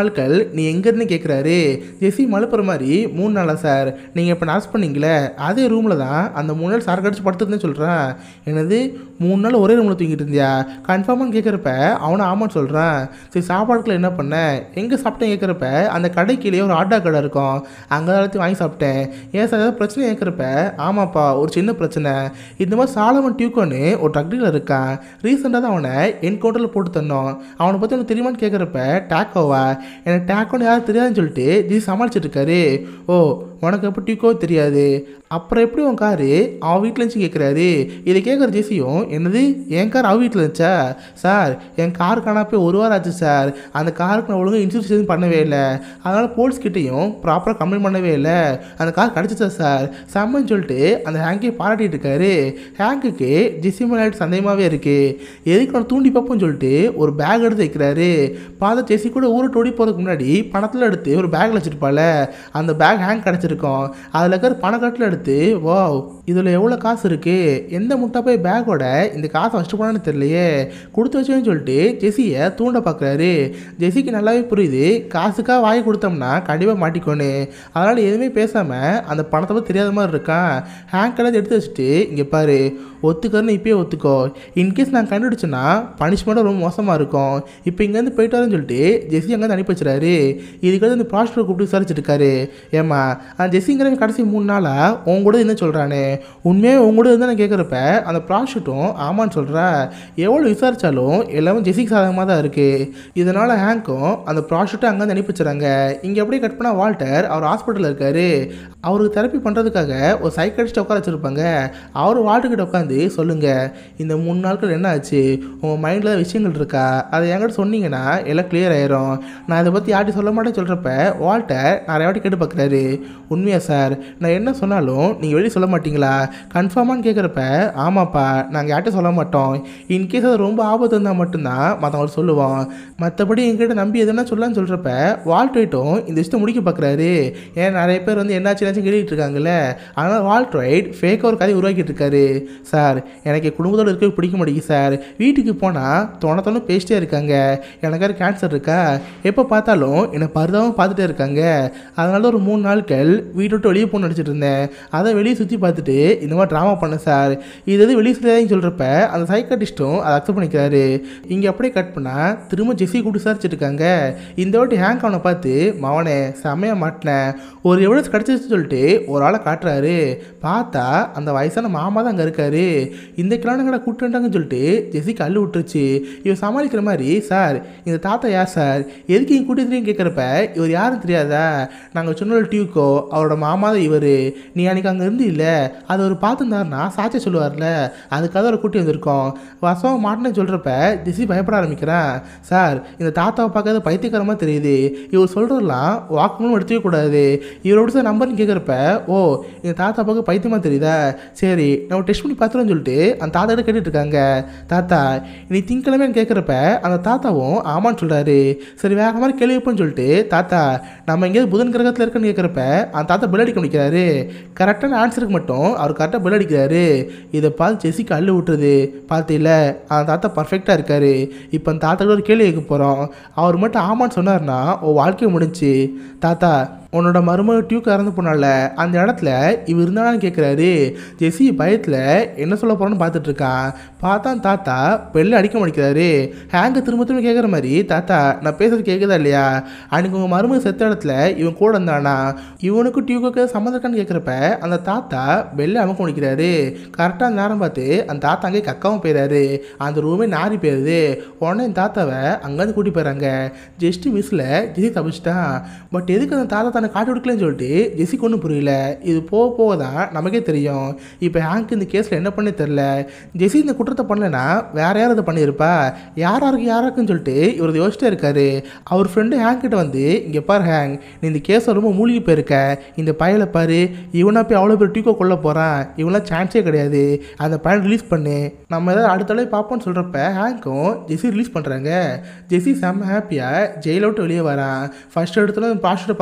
நீ எங்கேருந்து கேட்குறாரு ஜெஸி மழுப்புற மாதிரி மூணு நாளா சார் நீங்கள் இப்போ நர்ஸ் பண்ணீங்களே அதே ரூமில் தான் அந்த மூணு நாள் சார் கடிச்சு படுத்துருந்தேன்னு சொல்கிறேன் என்னது மூணு நாள் ஒரே ரூமில் தூங்கிட்டு இருந்தியா கன்ஃபார்மாக கேட்குறப்ப அவனை ஆமான்னு சொல்கிறான் சரி சாப்பாடுக்குள்ள என்ன பண்ண எங்கே சாப்பிட்டேன் கேட்குறப்ப அந்த கடைக்கிலேயே ஒரு ஆட்டா கடை இருக்கும் அங்கே எல்லாத்தையும் வாங்கி சாப்பிட்டேன் ஏன் சார் ஏதாவது பிரச்சனை கேட்குறப்ப ஆமாப்பா ஒரு சின்ன பிரச்சனை இந்த மாதிரி சாலமன் டியூக்கோன்னு ஒரு ட்ரக் டீலர் இருக்கான் ரீசெண்டாக தான் அவனை என்கவுண்டரில் போட்டு தந்தோம் அவனை பற்றி உனக்கு தெரியுமான்னு கேட்குறப்ப டேக்கோவா எனக்கு டேக்கோன்னு யாரும் தெரியாதுன்னு சொல்லிட்டு ஜி சமாளிச்சிட்டு இருக்காரு ஓ உனக்கு எப்போ டியூக்கோ தெரியாது அப்புறம் எப்படி உன் காரு அவன் வீட்டில் இருந்துச்சு கேட்குறாரு இதை கேட்குற ஜெசியும் என்னது என் கார் அவ வீட்டில் இருந்துச்சா சார் என் கார் காணா போய் ஒரு வாரம் ஆச்சு சார் அந்த காருக்கு நான் ஒழுங்காக இன்சூரன்ஸ் எதுவும் பண்ணவே இல்லை அதனால் போலீஸ் கிட்டேயும் ப்ராப்பராக கம்ப்ளைண்ட் பண்ணவே இல்லை அந்த கார் கிடச்சிச்சா சார் செம்மன்னு சொல்லிட்டு அந்த ஹேங்கை பாராட்டிட்டு இருக்காரு ஹேங்குக்கு ஜெசி மேலாயிட்டு சந்தேகமாகவே இருக்குது எதுக்கு நான் தூண்டி பார்ப்போம்னு சொல்லிட்டு ஒரு பேக் எடுத்து வைக்கிறாரு பார்த்தா ஜெசி கூட ஊரை ஓடி போகிறதுக்கு முன்னாடி பணத்தில் எடுத்து ஒரு பேக்கில் வச்சுருப்பாள் அந்த பேக் ஹேங் கிடச்சிருக்கோம் அதில் இருக்கிற பணக்கட்டில் எடுத்து வா இதில் எவ்வளோ காசு இருக்குது எந்த முட்டை போய் பேக்கோட இந்த காசை வச்சுட்டு போனான்னு தெரியலையே கொடுத்து வச்சேன்னு சொல்லிட்டு ஜெஸியை தூண்ட பார்க்குறாரு ஜெஸிக்கு நல்லாவே புரியுது காசுக்காக வாங்கி கொடுத்தோம்னா கண்டிப்பாக மாட்டிக்கோன்னு அதனால் எதுவுமே பேசாமல் அந்த பணத்தை பற்றி தெரியாத மாதிரி இருக்கான் ஹேங்க் எல்லாம் எடுத்து வச்சுட்டு இங்கே பாரு ஒத்துக்கறன்னு இப்பயே ஒத்துக்கோ இன்கேஸ் நான் கண்டுபிடிச்சேன்னா பனிஷ்மெண்ட்டும் ரொம்ப மோசமாக இருக்கும் இப்போ இங்கேருந்து போயிட்டு வரேன்னு சொல்லிட்டு ஜெஸி அங்கேருந்து அனுப்பி வச்சுறாரு இதுக்கு அந்த ப்ராஸ்டரை கூப்பிட்டு விசாரிச்சுட்டு இருக்காரு ஏம்மா அந்த ஜெஸிங்கிறவன் கடைசி மூணு நாளாக உன் கூட என்ன சொல்கிறானே உண்மையாக உன் கூட இருந்தால் நான் கேட்குறப்ப அந்த ப்ராஸ்டியூட்டும் ஆமான்னு சொல்கிறா எவ்வளோ விசாரித்தாலும் எல்லாமே ஜெஸிக்கு சாதகமாக தான் இருக்குது இதனால் ஹேங்க்கும் அந்த ப்ராஸ்டியூட்டை அங்கேருந்து அனுப்பி வச்சுறாங்க இங்கே அப்படியே கட் பண்ணால் வால்டர் அவர் ஹாஸ்பிட்டலில் இருக்காரு அவருக்கு தெரப்பி பண்ணுறதுக்காக ஒரு சைக்கடிஸ்ட் உட்கார வச்சுருப்பாங்க அவர் வால்ட்டுக்கிட்ட உட்காந்து சொல்லுங்கள் இந்த மூணு நாட்கள் என்ன ஆச்சு உங்கள் மைண்டில் விஷயங்கள் இருக்கா அதை என்கிட்ட சொன்னீங்கன்னா எல்லாம் கிளியர் ஆயிரும் நான் இதை பற்றி யார்ட்டி சொல்ல மாட்டேன்னு சொல்கிறப்ப வால்டர் நிறைய வாட்டி கேட்டு பார்க்குறாரு உண்மையா சார் நான் என்ன சொன்னாலும் நீங்கள் வெளியே சொல்ல மாட்டீங்களா கன்ஃபார்மான்னு கேட்குறப்ப ஆமாப்பா நாங்கள் யார்ட்டும் சொல்ல மாட்டோம் இன்கேஸ் அது ரொம்ப ஆபத்து இருந்தால் மட்டும்தான் மற்றவங்க சொல்லுவோம் மற்றபடி எங்கிட்ட நம்பி எதுனா சொல்லலான்னு சொல்கிறப்ப வால்ட்ரைட்டும் இந்த விஷயத்தை முடிக்க பார்க்குறாரு ஏன் நிறைய பேர் வந்து என்னாச்சு என்னாச்சு கேட்டுட்டு இருக்காங்கல்ல ஆனால் வால்ட்ரைட் ஃபேக்காக ஒரு கதையை உருவாக்கிட்டு இருக்காரு சார் எனக்கு குடும்பத்தோடு இருக்க பிடிக்க மாட்டேங்குது சார் வீட்டுக்கு போனால் தோண தோண பேசிட்டே இருக்காங்க எனக்கு கேன்சர் இருக்கா எப்போ பார்த்தாலும் என்னை பரிதாபம் பார்த்துட்டே இருக்காங்க அதனால ஒரு மூணு நாட்கள் வீட்டை விட்டு வெளியே போகணும்னு நினச்சிட்டு இருந்தேன் அதை வெளியே சுற்றி பார்த்துட்டு இந்த மாதிரி ட்ராமா பண்ணேன் சார் இது எது வெளியே சொல்லியாதுன்னு சொல்கிறப்ப அந்த சைக்காட்டிஸ்ட்டும் அதை அக்செப்ட் பண்ணிக்கிறாரு இங்கே அப்படியே கட் பண்ணால் திரும்ப ஜெஸி கூப்பிட்டு விசாரிச்சுட்டு இருக்காங்க இந்த வாட்டி ஹேங்க் அவனை பார்த்து மவனே செமையாக மாட்டினேன் ஒரு எவிடன்ஸ் கிடச்சிச்சு சொல்லிட்டு ஒரு ஆளை காட்டுறாரு பார்த்தா அந்த வயசான மாமா தான் அங்கே இருக்காரு இந்த கிழனுங்களை கூப்பிட்டுட்டாங்கன்னு சொல்லிட்டு ஜெஸிக்கு அள்ளு விட்டுருச்சு இவர் சமாளிக்கிற மாதிரி சார் இந்த தாத்தா யார் சார் எதுக்கு இங்கே கூட்டிட்டு கேட்குறப்ப இவர் யாரும் தெரியாதா நாங்கள் சொன்ன டியூக்கோ அவரோட மாமா தான் இவர் நீ அன்றைக்கி அங்கே இருந்து இல்லை அது ஒரு பார்த்துருந்தாருன்னா சாட்சிய சொல்லுவார்ல அதுக்காக அவரை கூட்டி வந்திருக்கோம் வசம் மாட்டேன்னு சொல்கிறப்ப ஜெஸி பயப்பட ஆரம்பிக்கிறேன் சார் இந்த தாத்தாவை பார்க்காத பைத்தியக்காரமாக தெரியுது இவர் சொல்கிறதெல்லாம் வாக்குமூலம் எடுத்துக்க கூடாது இவரோட சார் நம்பர்னு கேட்குறப்ப ஓ இந்த தாத்தா பார்க்க பைத்தியமாக தெரியுதா சரி நம்ம டெஸ்ட் பண்ணி பார்த்துருன்னு சொல்லிட்டு அந்த தாத்தா கிட்ட கேட்டுட்டு இருக்காங்க தாத்தா நீ திங்கக்கிழமைன்னு கேட்குறப்ப அந்த தாத்தாவும் ஆமான்னு சொல்கிறாரு சரி வேற மாதிரி கேள்வி வைப்போம்னு சொல்லிட்டு தாத்தா நம்ம எங்கேயாவது புதன் கிரகத்தில் இருக்குன்னு கேட்குறப்ப அந்த தாத்தா பில் அடிக்க முடிக்கிறாரு கரெக்டான ஆன்சருக்கு மட்டும் அவர் கரெக்டாக பில் அடிக்கிறாரு இதை பார்த்து ஜெசிக்கு அள்ளு விட்டுருது பார்த்தில அந்த தாத்தா பர்ஃபெக்டாக இருக்காரு இப்போ அந்த தாத்தா ஒரு கேள்வி கேட்க போகிறோம் அவர் மட்டும் ஆமான்னு சொன்னார்னா உன் வாழ்க்கையை முடிஞ்சு தாத்தா உன்னோட மருமக டியூக் இறந்து போனால அந்த இடத்துல இவர் இருந்தானு கேட்குறாரு ஜெஸி பயத்தில் என்ன சொல்ல போகிறோன்னு பார்த்துட்டு இருக்கான் பார்த்தா அந்த தாத்தா பெல்ல அடிக்க முடிக்கிறாரு ஹேங்க திரும்ப திரும்ப கேட்குற மாதிரி தாத்தா நான் பேசுறது கேட்குதா இல்லையா அன்னைக்கு உங்கள் மருமக செத்த இடத்துல இவன் கூட இருந்தானா இவனுக்கும் டியூக்கு சம்மந்தக்கான்னு கேட்குறப்ப அந்த தாத்தா பெல்ல அமுக்க முடிக்கிறாரு கரெக்டாக அந்த நேரம் பார்த்து அந்த தாத்தா அங்கே கக்காவும் போயிடாரு அந்த ரூமே நாரி போயிருது உடனே இந்த தாத்தாவை அங்கேருந்து கூட்டி போயிடறாங்க ஜஸ்ட் மிஸ்ஸில் ஜெஸி தப்பிச்சிட்டான் பட் எதுக்கு அந்த தாத்தா தன்னை காட்டி கொடுக்கலன்னு சொல்லிட்டு ஜெஸிக்கு ஒன்றும் புரியல இது போக போக தான் நமக்கே தெரியும் இப்போ ஹேங்க் இந்த கேஸில் என்ன பண்ணே தெரில ஜெஸி இந்த குற்றத்தை பண்ணலைன்னா வேற யார் அதை பண்ணியிருப்பா யார் யாருக்கு யாராருக்குன்னு சொல்லிட்டு இவர் யோசிச்சிட்டே இருக்காரு அவர் ஃப்ரெண்டு ஹேங்க் கிட்ட வந்து இங்கே பாரு ஹேங் நீ இந்த கேஸை ரொம்ப மூழ்கி போயிருக்க இந்த பயலை பாரு இவனா போய் அவ்வளோ பேர் டீக்கோ கொல்ல போகிறான் இவனாம் சான்ஸே கிடையாது அந்த பையன் ரிலீஸ் பண்ணு நம்ம ஏதாவது அடுத்த தடவை பார்ப்போம்னு சொல்கிறப்ப ஹேங்க்கும் ஜெஸி ரிலீஸ் பண்ணுறாங்க ஜெஸி செம்ம ஹாப்பியாக ஜெயிலை விட்டு வெளியே வரான் ஃபர்ஸ்ட் இடத்துல ப்ராஸ்டியூட்டை பார்க்க போகிறான்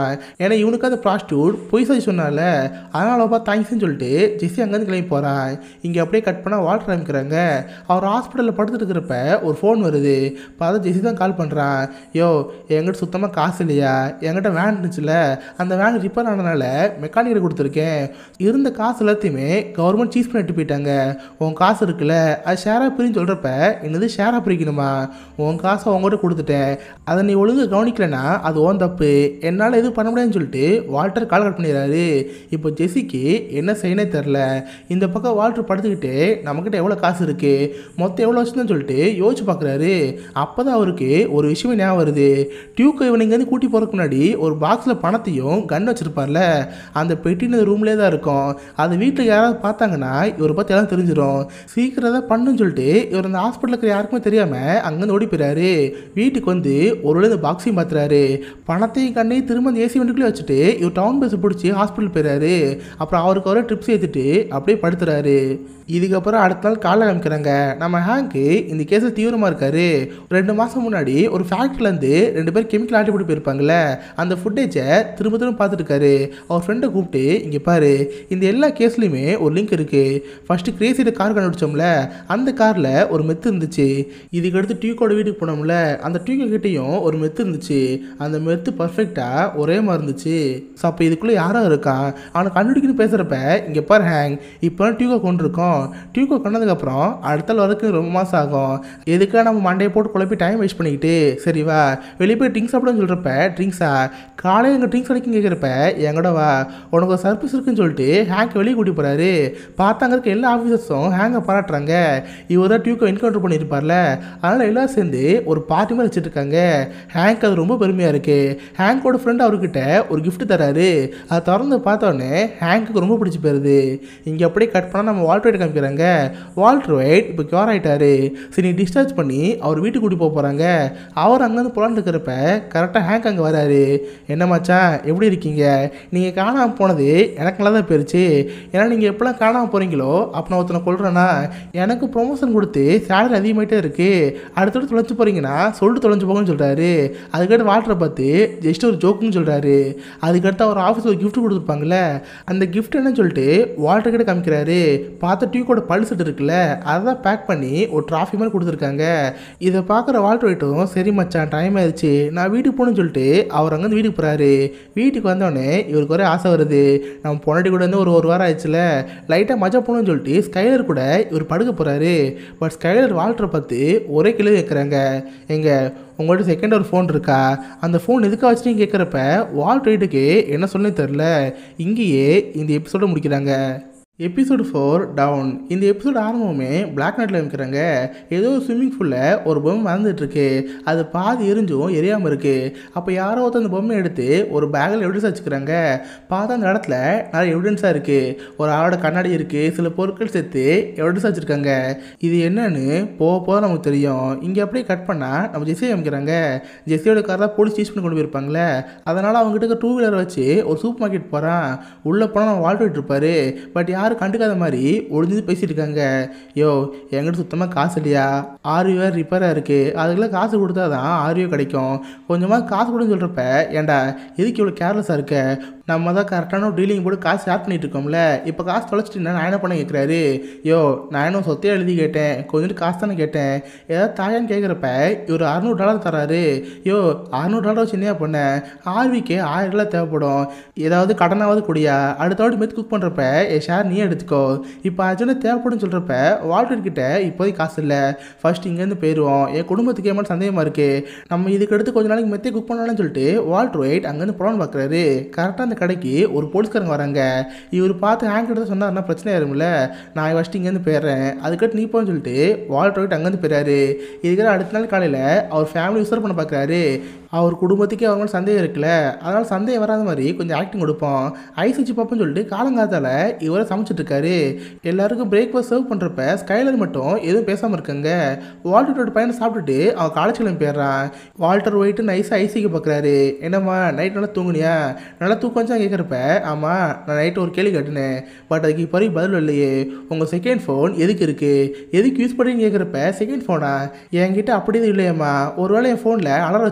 போகிறான் ஏன்னா இவனுக்கு அந்த ப்ராஸ்டியூட் பொய் சொல்லி சொன்னால அதனால பார்த்து தேங்க்ஸ்னு சொல்லிட்டு ஜெஸ்ஸி அங்கேருந்து கிளம்பி போகிறான் இங்கே அப்படியே கட் பண்ணால் வாட்டர் ஆரம்பிக்கிறாங்க அவர் ஹாஸ்பிட்டலில் படுத்துட்டு இருக்கிறப்ப ஒரு ஃபோன் வருது பார்த்தா ஜெஸ்ஸி தான் கால் பண்ணுறான் யோ என்கிட்ட சுத்தமாக காசு இல்லையா என்கிட்ட வேன் இருந்துச்சுல அந்த வேன் ரிப்பேர் ஆனதுனால மெக்கானிக்கிட்ட கொடுத்துருக்கேன் இருந்த காசு எல்லாத்தையுமே கவர்மெண்ட் சீஸ் பண்ணிட்டு போயிட்டாங்க உன் காசு இருக்குல்ல அது ஷேராக பிரின்னு சொல்கிறப்ப என்னது ஷேராக பிரிக்கணுமா உன் காசை உங்ககிட்ட கொடுத்துட்டேன் அதை நீ ஒழுங்கு கவனிக்கலனா அது ஓன் தப்பு என்னால் எதுவும் பண்ண முடியாதுன்னு சொல்லிட்டு வால்டர் கால் கட் பண்ணிடுறாரு இப்போ ஜெஸிக்கு என்ன செய்யனே தெரில இந்த பக்கம் வால்டர் படுத்துக்கிட்டு நம்மக்கிட்ட எவ்வளோ காசு இருக்குது மொத்தம் எவ்வளோ வச்சுருந்தேன்னு சொல்லிட்டு யோசிச்சு பார்க்குறாரு அப்போ தான் அவருக்கு ஒரு விஷயம் ஞாபகம் வருது டியூக்கை இவன் இங்கேருந்து கூட்டி போகிறதுக்கு முன்னாடி ஒரு பாக்ஸில் பணத்தையும் கன் வச்சுருப்பார்ல அந்த பெட்டின ரூம்லேயே தான் இருக்கும் அதை வீட்டில் யாராவது பார்த்தாங்கன்னா இவரை பற்றி எல்லாம் தெரிஞ்சிடும் சீக்கிரம் தான் பண்ணுன்னு சொல்லிட்டு இவர் அந்த ஹாஸ்பிட்டலில் இருக்கிற யாருக்குமே தெரியாமல் அங்கேருந்து ஓடி போயிறாரு வீட்டுக்கு வந்து ஒரு வேளை இந்த பாக்ஸையும் பார்த்துறாரு பணத்தையும் கண்ணையும் திரும்ப அந்த ஏசி வண்டிக்குள்ளே வச்சுட்டு இவர் டவுன் பஸ்ஸை பிடிச்சி ஹாஸ்பிட்டல் போயிறாரு அப்புறம் அவருக்கு அவரே ட்ரிப்ஸ் ஏற்றிட்டு அப்படியே படுத்துறாரு இதுக்கப்புறம் அடுத்த நாள் காலைல காமிக்கிறாங்க நம்ம ஹேங்க்கு இந்த கேஸில் தீவிரமாக இருக்காரு ரெண்டு மாதம் முன்னாடி ஒரு ஃபேக்ட்ரிலேருந்து ரெண்டு பேர் கெமிக்கல் ஆட்டி போட்டு போயிருப்பாங்கல்ல அந்த ஃபுட்டேஜை திரும்ப திரும்ப பார்த்துட்டு இருக்காரு அவர் ஃப்ரெண்டை கூப்பிட்டு இங்கே பாரு இந்த எல்லா கேஸ்லையுமே ஒரு லிங்க் இருக்குது ஃபஸ்ட்டு கிரேசியில் கார் கண்டுபிடிச்சோம்ல அந்த காரில் ஒரு மெத்து இருந்துச்சு இதுக்கடுத்து டியூக்கோட வீட்டுக்கு போனோம்ல அந்த டியூக்கோ கிட்டேயும் ஒரு மெத்து இருந்துச்சு அந்த மெத்து பர்ஃபெக்டாக ஒரே மாதிரி இருந்துச்சு ஸோ அப்போ இதுக்குள்ளே யாரோ இருக்கான் அவனை கண்டுபிடிக்கணும் பேசுகிறப்ப இங்கே பாரு ஹேங் இப்போ டியூக்கோ கொண்டு இருக்கோம் டியூக்கோ கொண்டதுக்கப்புறம் அடுத்த நாள் வரைக்கும் ரொம்ப மாதம் ஆகும் எதுக்காக நம்ம மண்டையை போட்டு குழப்பி டைம் வேஸ்ட் பண்ணிக்கிட்டு சரி வா வெளியே போய் ட்ரிங்க்ஸ் சாப்பிடுன்னு சொல்கிறப்ப ட்ரிங்க்ஸா காலையில் எங்கள் ட்ரிங்க்ஸ் அடிக்கும் கேட்குறப்ப எங்கட வா உனக்கு ஒரு சர்ப்ரைஸ் இருக்குன்னு சொல்லிட்டு ஹேங்க் வெளியே கூட்டி போகிறாரு பார்த்தாங்க இருக்க எல்லா ஆஃபீஸர்ஸும் ஹேங்கை பாராட்டுறாங்க இவர் தான் டியூக்கோ என்கவுண்டர் பண்ணியிருப்பார்ல அதனால் எல்லோரும் சேர்ந்து ஒரு பார்ட்டி மாதிரி வச்சுட்டு இருக்காங்க ஹேங்க் அது ரொம்ப பெருமையாக இருக்குது ஹேங்கோட ஃப்ரெண்ட் அவர்கிட்ட ஒரு gift தராரு அதை திறந்து பார்த்தோன்னே ஹேங்க்கு ரொம்ப பிடிச்சி போயிருது இங்கே அப்படியே கட் பண்ணால் நம்ம வால்டர் ஒயிட் காமிக்கிறாங்க வால்டர் ஒயிட் இப்போ கியூர் ஆகிட்டாரு சரி நீ டிஸ்சார்ஜ் பண்ணி அவர் வீட்டுக்கு கூட்டி போக போகிறாங்க அவர் அங்கேருந்து புலான்னு இருக்கிறப்ப கரெக்டாக ஹேங்க் அங்கே வராரு என்ன மச்சான் எப்படி இருக்கீங்க நீங்கள் காணாமல் போனது எனக்கு நல்லா தான் போயிருச்சு ஏன்னா நீங்கள் எப்போல்லாம் காணாமல் போகிறீங்களோ அப்போ நான் ஒருத்தனை கொள்றேன்னா எனக்கு ப்ரொமோஷன் கொடுத்து சேலரி அதிகமாகிட்டே இருக்குது அடுத்தடுத்து தொலைச்சு போகிறீங்கன்னா சொல்லிட்டு தொலைஞ்சு போங்கன்னு சொல்கிறாரு அதுக்கடுத்து வாட்டரை பார்த்து ஜஸ்ட் ஒரு ஜோக்குன்னு சொல்கிறாரு அதுக்கடுத்து அவர் ஆஃபீஸில் ஒரு gift கொடுத்துருப்பாங்கல்ல அந்த gift என்னன்னு சொல்லிட்டு வாட்டர் கிட்ட காமிக்கிறாரு பார்த்த டியூக்கோட பல் செட் இருக்குல்ல அதை தான் பேக் பண்ணி ஒரு ட்ராஃபி மாதிரி கொடுத்துருக்காங்க இதை பார்க்குற வால்டர் வெயிட்டும் சரி மச்சான் டைம் ஆயிடுச்சு நான் வீட்டுக்கு போகணும்னு சொல்லிட்டு அவர் அங்கேருந்து வீட்டுக்கு போகிறாரு வீட்டுக்கு வந்தோடனே இவருக்கு ஒரே ஆசை வருது நம்ம பொன்னாடி கூட வந்து ஒரு ஒரு வாரம் ஆயிடுச்சுல லைட்டாக மஜா போகணும்னு சொல்லிட்டு ஸ்கைலர் கூட இவர் படுக்க போகிறாரு பட் ஸ்கைலர் வால்டரை பார்த்து ஒரே கிளி கேட்குறாங்க எங்க உங்கள்ட்ட செகண்ட் ஒரு ஃபோன் இருக்கா அந்த ஃபோன் எதுக்காக வச்சுட்டு கேட்குறப்ப வால்ட் ரைட்டுக்கு என்ன சொல்லி தெரில இங்கேயே இந்த எபிசோட முடிக்கிறாங்க எபிசோடு ஃபோர் டவுன் இந்த எபிசோடு ஆரம்பமே பிளாக் நைட்டில் அமைக்கிறாங்க ஏதோ ஒரு ஸ்விம்மிங் ஃபூலில் ஒரு பொம்மை மறந்துட்டு இருக்கு அது பாதி எரிஞ்சும் எரியாமல் இருக்கு அப்போ யாரோ ஒருத்தர் அந்த பொம்மையை எடுத்து ஒரு பேக்கில் எவிடன்ஸ் வச்சுக்கிறாங்க பார்த்தா அந்த இடத்துல நிறைய எவிடன்ஸாக இருக்குது ஒரு ஆளோட கண்ணாடி இருக்குது சில பொருட்கள் சேர்த்து எவிடன்ஸ் வச்சுருக்காங்க இது என்னன்னு போக போக நமக்கு தெரியும் இங்கே அப்படியே கட் பண்ணால் நம்ம ஜெஸ்ஸி அமைக்கிறாங்க ஜெஸ்ஸியோட கார் தான் போலீஸ் சீஸ் பண்ணி கொண்டு போயிருப்பாங்களே அதனால் அவங்ககிட்ட டூ வீலர் வச்சு ஒரு சூப்பர் மார்க்கெட் போகிறான் உள்ளே போனால் நம்ம வாழ்ந்துட்டு இருப்பாரு பட் யாரும் கண்டுக்காத மாதிரி ஒளிஞ்சு பேசிட்டு இருக்காங்க யோ என்கிட்ட சுத்தமாக காசு இல்லையா ஆர்வியோ வேறு ரிப்பேராக இருக்குது அதுக்கெல்லாம் காசு கொடுத்தா தான் ஆர்வியோ கிடைக்கும் கொஞ்சமாக காசு கொடுன்னு சொல்கிறப்ப ஏன்டா எதுக்கு இவ்வளோ கேர்லெஸ்ஸாக இருக்க நம்ம தான் கரெக்டான டீலிங் போட்டு காசு ஷேர் பண்ணிட்டு இருக்கோம்ல இப்போ காசு தொலைச்சிட்டு நான் என்ன பண்ண கேட்குறாரு யோ நான் என்ன சொத்தையே எழுதி கேட்டேன் கொஞ்சோண்டு காசு தானே கேட்டேன் ஏதாவது தாயான்னு கேட்குறப்ப இவர் அறநூறு டாலர் தராரு யோ அறநூறு டாலர் வச்சு என்ன பண்ணேன் ஆர்விக்கு ஆயிரம் டாலர் தேவைப்படும் ஏதாவது கடனாவது குடியா அடுத்த வாட்டி மெத்து குக் பண்ணுறப்ப என் ஷேர் நீ எடுத்துக்கோ இப்போ அர்ஜென்ட் தேவைப்படும்னு சொல்கிறப்ப வால்டர் கிட்ட இப்போதைக்கு காசு இல்லை ஃபர்ஸ்ட் இங்கேருந்து போயிடுவோம் என் குடும்பத்துக்கு ஏமாட்டு சந்தேகமாக இருக்குது நம்ம இதுக்கு அடுத்து கொஞ்ச நாளைக்கு மெத்தே குக் பண்ணலாம்னு சொல்லிட்டு வால்டர் ஒயிட் அங்கேருந்து புலன் பார்க்குறாரு கரெக்டாக அந்த கடைக்கு ஒரு போலீஸ்காரங்க வராங்க இவர் பார்த்து ஹேங்க் எடுத்து சொன்னார்னா பிரச்சனை ஆயிரும்ல நான் ஃபஸ்ட்டு இங்கேருந்து போயிடுறேன் அதுக்கடுத்து நீ போன்னு சொல்லிட்டு வால்டர் ஒயிட் அங்கேருந்து போயிறாரு இதுக்கிற அடுத்த நாள் காலையில் அவர் ஃபேமிலி விசார் பண்ண பார்க்குறாரு அவர் குடும்பத்துக்கே அவங்க மேல சந்தேகம் இருக்குல்ல அதனால் சந்தேகம் வராத மாதிரி கொஞ்சம் ஆக்டிங் கொடுப்போம் ஐஸ் வச்சு பார்ப்போம்னு சொல்லிட்டு காலங்காத்தால இவரை சமைச்சிட்டு இருக்காரு எல்லாருக்கும் பிரேக்ஃபாஸ்ட் சர்வ் பண்ணுறப்ப ஸ்கைலர் மட்டும் எதுவும் பேசாமல் இருக்காங்க வால்டரோட பையனை சாப்பிட்டுட்டு அவன் காலேஜ் கிளம்பி போயிடுறான் வால்டர் ஒயிட்டு நைஸாக ஐசிக்கு பார்க்குறாரு என்னம்மா நைட் நல்லா தூங்குனியா நல்லா தூக்கம் வச்சா கேட்குறப்ப ஆமாம் நான் நைட்டு ஒரு கேள்வி கேட்டினேன் பட் அதுக்கு இப்போ வரைக்கும் பதில் இல்லையே உங்கள் செகண்ட் ஃபோன் எதுக்கு இருக்குது எதுக்கு யூஸ் பண்ணுறீங்கன்னு கேட்குறப்ப செகண்ட் ஃபோனா என்கிட்ட அப்படி எதுவும் இல்லையம்மா ஒருவேளை என் ஃபோனில் அலாரம் வச்சுருப்பேன்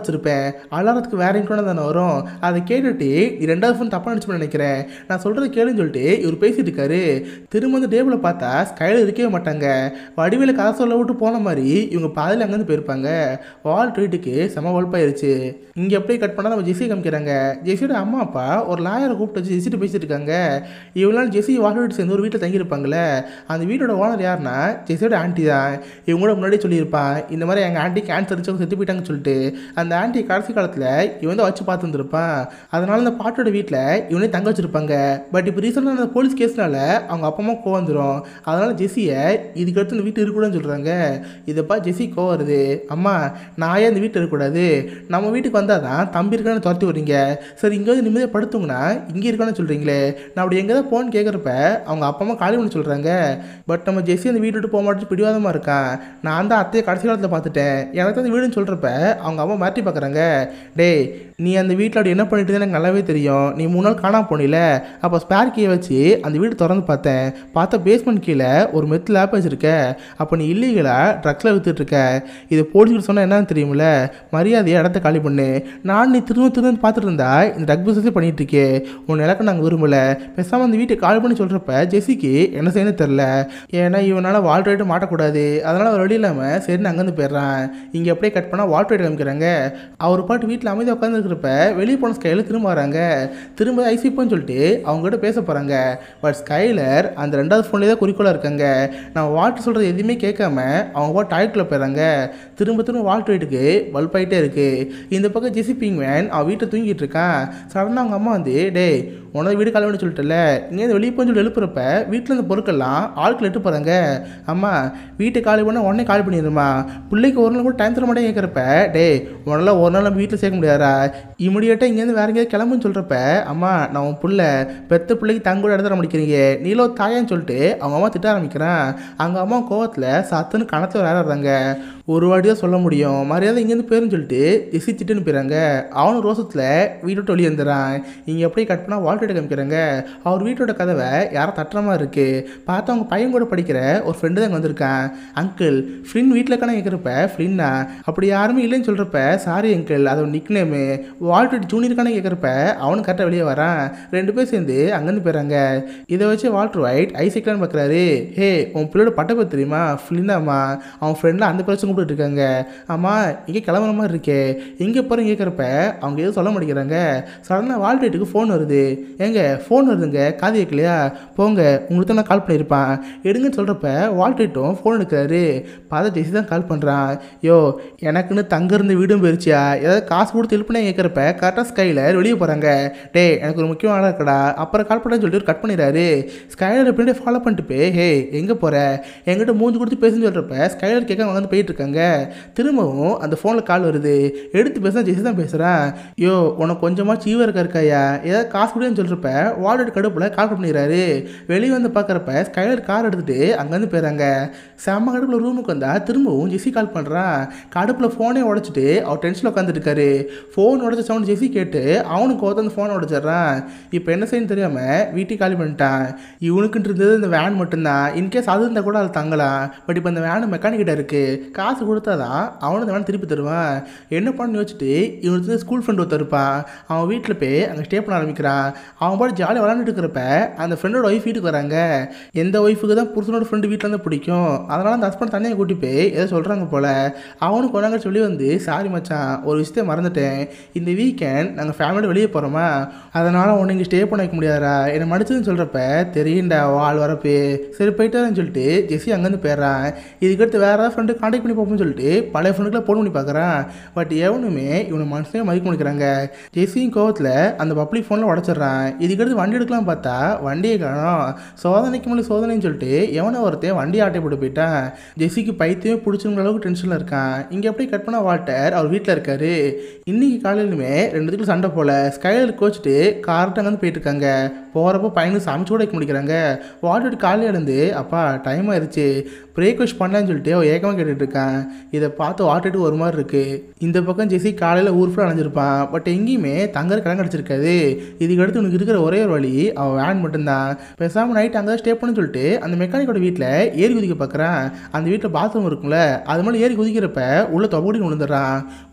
அலாரத்துக்கு வேற இன்டோன தானே வரும் அதை கேட்டுட்டு நீ ரெண்டாவது ஃபோன் தப்பாக நினச்சி நினைக்கிறேன் நான் சொல்கிறது கேளுன்னு சொல்லிட்டு இவர் பேசிட்டு இருக்காரு திரும்ப வந்து டேபிளில் பார்த்தா ஸ்கைல இருக்கவே மாட்டாங்க வடிவேல கதை சொல்ல விட்டு போன மாதிரி இவங்க பாதையில் அங்கேருந்து போயிருப்பாங்க வால் ட்வீட்டுக்கு செம வலுப்பாயிருச்சு இங்கே அப்படியே கட் பண்ணால் நம்ம ஜெஸி காமிக்கிறாங்க ஜெஸியோட அம்மா அப்பா ஒரு லாயரை கூப்பிட்டு வச்சு ஜெஸிட்டு பேசிட்டு இருக்காங்க இவ்வளோ நாள் ஜெஸி வால் வீட்டு சேர்ந்து ஒரு வீட்டில் தங்கியிருப்பாங்களே அந்த வீட்டோட ஓனர் யாருன்னா ஜெஸியோட ஆண்டி தான் இவங்க கூட முன்னாடியே சொல்லியிருப்பான் இந்த மாதிரி எங்கள் ஆண்டி கேன்சர் இருந்தவங்க செத்து போயிட்டாங்கன்னு சொல்லிட்டு அந்த ஆண்டி கடைசி காலத்தில் இவன் தான் வச்சு பார்த்துருந்துருப்பான் அதனால அந்த பாட்டோட வீட்டில் இவனே தங்க வச்சிருப்பாங்க பட் இப்போ ரீசெண்டாக அந்த போலீஸ் கேஸ்னால அவங்க அப்பா அம்மா கோவம் வந்துடும் அதனால ஜெஸியை இதுக்கடுத்து இந்த வீட்டு இருக்கக்கூடாதுன்னு சொல்கிறாங்க இதைப்பா ஜெஸி கோவம் வருது அம்மா நான் ஏன் இந்த வீட்டில் இருக்கக்கூடாது நம்ம வீட்டுக்கு வந்தால் தான் தம்பி இருக்கான்னு துரத்தி விடுறீங்க சரி இங்கே வந்து நிம்மதியாக படுத்துங்கன்னா இங்கே இருக்கான்னு சொல்கிறீங்களே நான் அப்படி எங்கே தான் போன்னு கேட்குறப்ப அவங்க அப்பா அம்மா காலி பண்ண சொல்கிறாங்க பட் நம்ம ஜெஸி அந்த வீட்டு விட்டு போக மாட்டேன்னு பிடிவாதமாக இருக்கான் நான் தான் அத்தையை கடைசி காலத்தில் பார்த்துட்டேன் எனக்கு தான் அந்த வீடுன்னு சொல்கிறப்ப அவங்க அம்மா மாற்றி பார்க்குறாங்க டேய் நீ அந்த வீட்டில் அப்படி என்ன பண்ணிட்டு எனக்கு நல்லாவே தெரியும் நீ மூணு நாள் காணாம போனில அப்போ ஸ்பேர் கீயை வச்சு அந்த வீடு திறந்து பார்த்தேன் பார்த்தா பேஸ்மெண்ட் கீழே ஒரு மெத்தில் ஆப் வச்சிருக்க அப்போ நீ இல்லீகலாக ட்ரக்ஸில் வித்துட்டு இருக்க இது போலீஸ்கிட்ட சொன்னால் என்னன்னு தெரியுமில்ல மரியாதையை இடத்த காலி பண்ணு நான் நீ திரும்ப திரும்ப பார்த்துட்டு இருந்தா இந்த ட்ரக் பிஸ்னஸே பண்ணிட்டு இருக்கே உன் இலக்கம் நாங்கள் விரும்பல பேசாமல் அந்த வீட்டை காலி பண்ணி சொல்கிறப்ப ஜெஸிக்கு என்ன செய்யணும் தெரில ஏன்னா இவனால் வால் ரைட்டு மாட்டக்கூடாது அதனால் அவர் வழி இல்லாமல் சரி அங்கேருந்து போயிடுறான் இங்கே அப்படியே கட் பண்ணால் வால் ரைட் காமிக்கிறாங்க அவர் பாட்டு வீட்டில் அமைதியாக உட்காந்துருக்கிறப்ப வெளியே போன ஸ்கைலில் திரும்ப வராங்க திரும்ப ஐசிப்போன்னு சொல்லிட்டு அவங்ககிட்ட பேச போகிறாங்க பட் ஸ்கைலர் அந்த ரெண்டாவது ஃபோன்லேயே தான் குறிக்கோளாக இருக்காங்க நம்ம வால்ட்டு சொல்கிறது எதுவுமே கேட்காம அவங்க பாட்டு டாய்லெட்டில் போயிடுறாங்க திரும்ப திரும்ப வால்ட் ரைட்டுக்கு பல்பாயிட்டே இருக்குது இந்த பக்கம் ஜெசி பிங்வேன் அவன் வீட்டை தூங்கிட்டு இருக்கான் சடனாக அவங்க அம்மா வந்து டேய் உனது வீடு காலி பண்ணி சொல்லிட்டல இங்கேருந்து வெளியே போய் சொல்லி எழுப்புறப்ப வீட்டில் இருந்த பொருட்கள்லாம் ஆட்கள் எட்டு போகிறாங்க அம்மா வீட்டை காலி பண்ண உடனே காலி பண்ணிடுமா பிள்ளைக்கு ஒரு நாள் கூட டைம் தர மாட்டேன் கேட்குறப்ப டேய் உன்னால ஒரு நாள் நம்ம வீட்டில் சேர்க்க முடியாதா இமிடியேட்டாக இங்கேருந்து வேற எங்கேயாவது கிளம்புன்னு சொல்கிறப்ப அம்மா நான் உன் புள்ள பெத்த பிள்ளைக்கு தங்கூட இடத்துல முடிக்கிறீங்க நீலோ தாயான்னு சொல்லிட்டு அவங்க அம்மா திட்ட ஆரம்பிக்கிறான் அவங்க அம்மா கோவத்தில் சத்துன்னு கணத்தில் விளையாடுறாங்க ஒரு வாட்டி தான் சொல்ல முடியும் மரியாதை இங்கேருந்து போயிருன்னு சொல்லிட்டு இசி திட்டுன்னு போயிறாங்க அவனும் ரோசத்தில் வீட்டு விட்டு வெளியே வந்துடுறான் இங்கே அப்படியே கட் பண்ணால் வால்டேட் காமிக்கிறாங்க அவர் வீட்டோட கதவை யாரும் தட்டுற மாதிரி இருக்குது பார்த்தா அவங்க பையன் கூட படிக்கிற ஒரு ஃப்ரெண்டு தான் இங்க வந்திருக்கான் அங்கிள் ஃப்ளின் வீட்டில் கணக்கு கேட்குறப்ப ஃப்ளின்னா அப்படி யாருமே இல்லைன்னு சொல்கிறப்ப சாரி அங்கிள் அது ஒரு நிக் நேமு வால்டேட் ஜூனியர் கணக்கு கேட்குறப்ப அவனும் கரெக்டாக வெளியே வரான் ரெண்டு பேர் சேர்ந்து அங்கேருந்து போயிறாங்க இதை வச்சு வால்டர் ஒயிட் ஐசிக்கலான்னு பார்க்குறாரு ஹே உன் பிள்ளையோட பட்ட பேர் தெரியுமா ஃப்ளின்னாமா அவன் ஃப்ரெண்டில் அந்த பிரச்சனை கூப்பிட்டு இருக்காங்க ஆமா இங்கே கிளம்புற மாதிரி இருக்கே எங்கே போகிறேன் கேட்குறப்ப அவங்க எதுவும் சொல்ல மாட்டேங்கிறாங்க சடனாக வால்டேட்டுக்கு ஃபோன் வருது ஏங்க ஃபோன் வருதுங்க காது கேட்கலையா போங்க உங்களுக்கு தான் நான் கால் பண்ணியிருப்பான் எடுங்கன்னு சொல்கிறப்ப வால்டேட்டும் ஃபோன் எடுக்கிறாரு பார்த்தா ஜெசி தான் கால் பண்ணுறான் யோ எனக்குன்னு தங்க இருந்த வீடும் போயிருச்சியா ஏதாவது காசு கொடுத்து எழுப்புனே கேட்குறப்ப கரெக்டாக ஸ்கைலர் வெளியே போகிறாங்க டேய் எனக்கு ஒரு முக்கியமான ஆளாக இருக்கடா அப்புறம் கால் பண்ணுறேன்னு சொல்லிட்டு கட் பண்ணிடுறாரு ஸ்கைலர் பின்னாடி ஃபாலோ பண்ணிட்டு போய் ஹே எங்கே போகிற என்கிட்ட மூஞ்சி கொடுத்து பேசுன்னு சொல்கிறப்ப ஸ்கைலர் கேட்க அவங்க வந்து போயிட்டு இருக்காங்க திரும்பவும் அந்த ஃபோனில் கால் வருது எடுத்து பேச ஜெசி தான் பேசுகிறான் யோ உனக்கு கொஞ்சமாக சீவ இருக்கா இருக்காயா ஏதாவது காசு கொடுன்னு சொல்கிறப்ப வார்டு கடுப்பில் கால் பண்ணிடுறாரு வெளியே வந்து பார்க்குறப்ப ஸ்கைலர் கார் எடுத்துகிட்டு அங்கேருந்து போயிடுறாங்க செம்ம கடுப்பில் ரூமுக்கு வந்தால் திரும்பவும் ஜெசி கால் பண்ணுறான் கடுப்பில் ஃபோனே உடச்சிட்டு அவர் டென்ஷனில் உட்காந்துருக்காரு ஃபோன் உடச்ச சவுண்ட் ஜெசி கேட்டு அவனுக்கு ஒருத்த அந்த ஃபோனை உடச்சிட்றான் இப்போ என்ன செய்யணும் தெரியாமல் வீட்டுக்கு காலி பண்ணிட்டான் இவனுக்குன்றது இருந்தது இந்த வேன் மட்டும்தான் இன்கேஸ் அது இருந்தால் கூட அது தங்கலாம் பட் இப்போ இந்த வேனு மெக்கானிக்கிட்ட இருக்குது காசு கொடுத்தா தான் அவனும் இந்த வேன் திருப்பி தருவான் என்ன பண்ணு யோசிச்சுட்டு இவனுக்கு ஸ்கூல் ஃப்ரெண்ட் ஒருத்தர் இருப்பான் அவன் வீட்டில் போய் அங்கே ஸ்டே பண்ண ஆரம்பிக்கிறான் அவன் பாட்டு ஜாலியாக விளாண்டுட்டு இருக்கிறப்ப அந்த ஃப்ரெண்டோட ஒய்ஃப் வீட்டுக்கு வராங்க எந்த ஒய்ஃபுக்கு தான் புருஷனோட ஃப்ரெண்டு வீட்டில் இருந்து பிடிக்கும் அதனால் அந்த ஹஸ்பண்ட் தனியாக கூட்டி போய் ஏதோ சொல்கிறாங்க போல் அவனும் கொண்டாங்க சொல்லி வந்து சாரி மச்சான் ஒரு விஷயத்தை மறந்துட்டேன் இந்த வீக்கெண்ட் நாங்கள் ஃபேமிலியோட வெளியே போகிறோமா அதனால் உன்னை இங்கே ஸ்டே பண்ண வைக்க முடியாதா என்னை மடிச்சதுன்னு சொல்கிறப்ப தெரியும்டா ஆள் வரப்பு சரி போயிட்டாருன்னு சொல்லிட்டு ஜெஸி அங்கேருந்து போயிடுறான் இதுக்கடுத்து வேறு ஏதாவது ஃப்ரெண்டு காண்டாக்ட் பண்ணி பார்ப்போம்னு சொல்லிட்டு பழைய ஃப்ரெண்டுக்குலாம் ஃபோன் பண்ணி பார்க்குறான் பட் எவனுமே இவனை மனசுலேயே மதிக்க முடிக்கிறாங்க ஜெஸியும் கோவத்தில் அந்த பப்ளிக் ஃபோனில் உடச்சிட்றான் இதுக்கடுத்து வண்டி எடுக்கலாம் பார்த்தா வண்டியை காணோம் சோதனைக்கு மேலே சோதனைன்னு சொல்லிட்டு எவனோ ஒருத்தன் வண்டி ஆட்டை போட்டு போயிட்டான் ஜெஸிக்கு பைத்தியமே பிடிச்சிருங்கிற அளவுக்கு டென்ஷனில் இருக்கான் இங்கே அப்படியே கட் பண்ண வால்டர் அவர் வீட்டில் இருக்காரு இன்னைக்கு காலையிலுமே ரெண்டுத்துக்கும் சண்டை போல ஸ்கைலர் கோச்சிட்டு கார்ட்டு அங்கேருந்து போயிட்டு இருக்காங்க போகிறப்போ பையனுக்கு சமைச்சு கூட வைக்க முடிக்கிறாங்க வால்டர் காலையில் இருந்து அப்பா டைம் ஆயிடுச்சு பிரேக்ஃபாஸ்ட் பண்ணலான்னு சொல்லிட்டு அவன் ஏக்கமாக கேட்டுட்டு இருக்கான் இதை பார்த்து வாட்டுட்டு ஒரு மாதிரி இருக்கு இந்த பக்கம் ஜெஸி காலையில் ஊர் ஃபுல்லாக அணைஞ்சிருப்பான் பட் எங்கேயுமே தங்குற கிடம் கிடச்சிருக்காது இதுக்கு அடுத்து உனக்கு இருக்கிற ஒரே ஒரு வழி அவன் வேன் மட்டும்தான் பேசாமல் நைட் அங்கே ஸ்டே பண்ணு சொல்லிட்டு அந்த மெக்கானிக்கோட வீட்டில் ஏறி குதிக்க பார்க்குறான் அந்த வீட்டில் பாத்ரூம் இருக்கும்ல அது மேலே ஏறி குதிக்கிறப்ப உள்ள தொபடி விழுந்துடுறான் உள்ளே பார்த்தா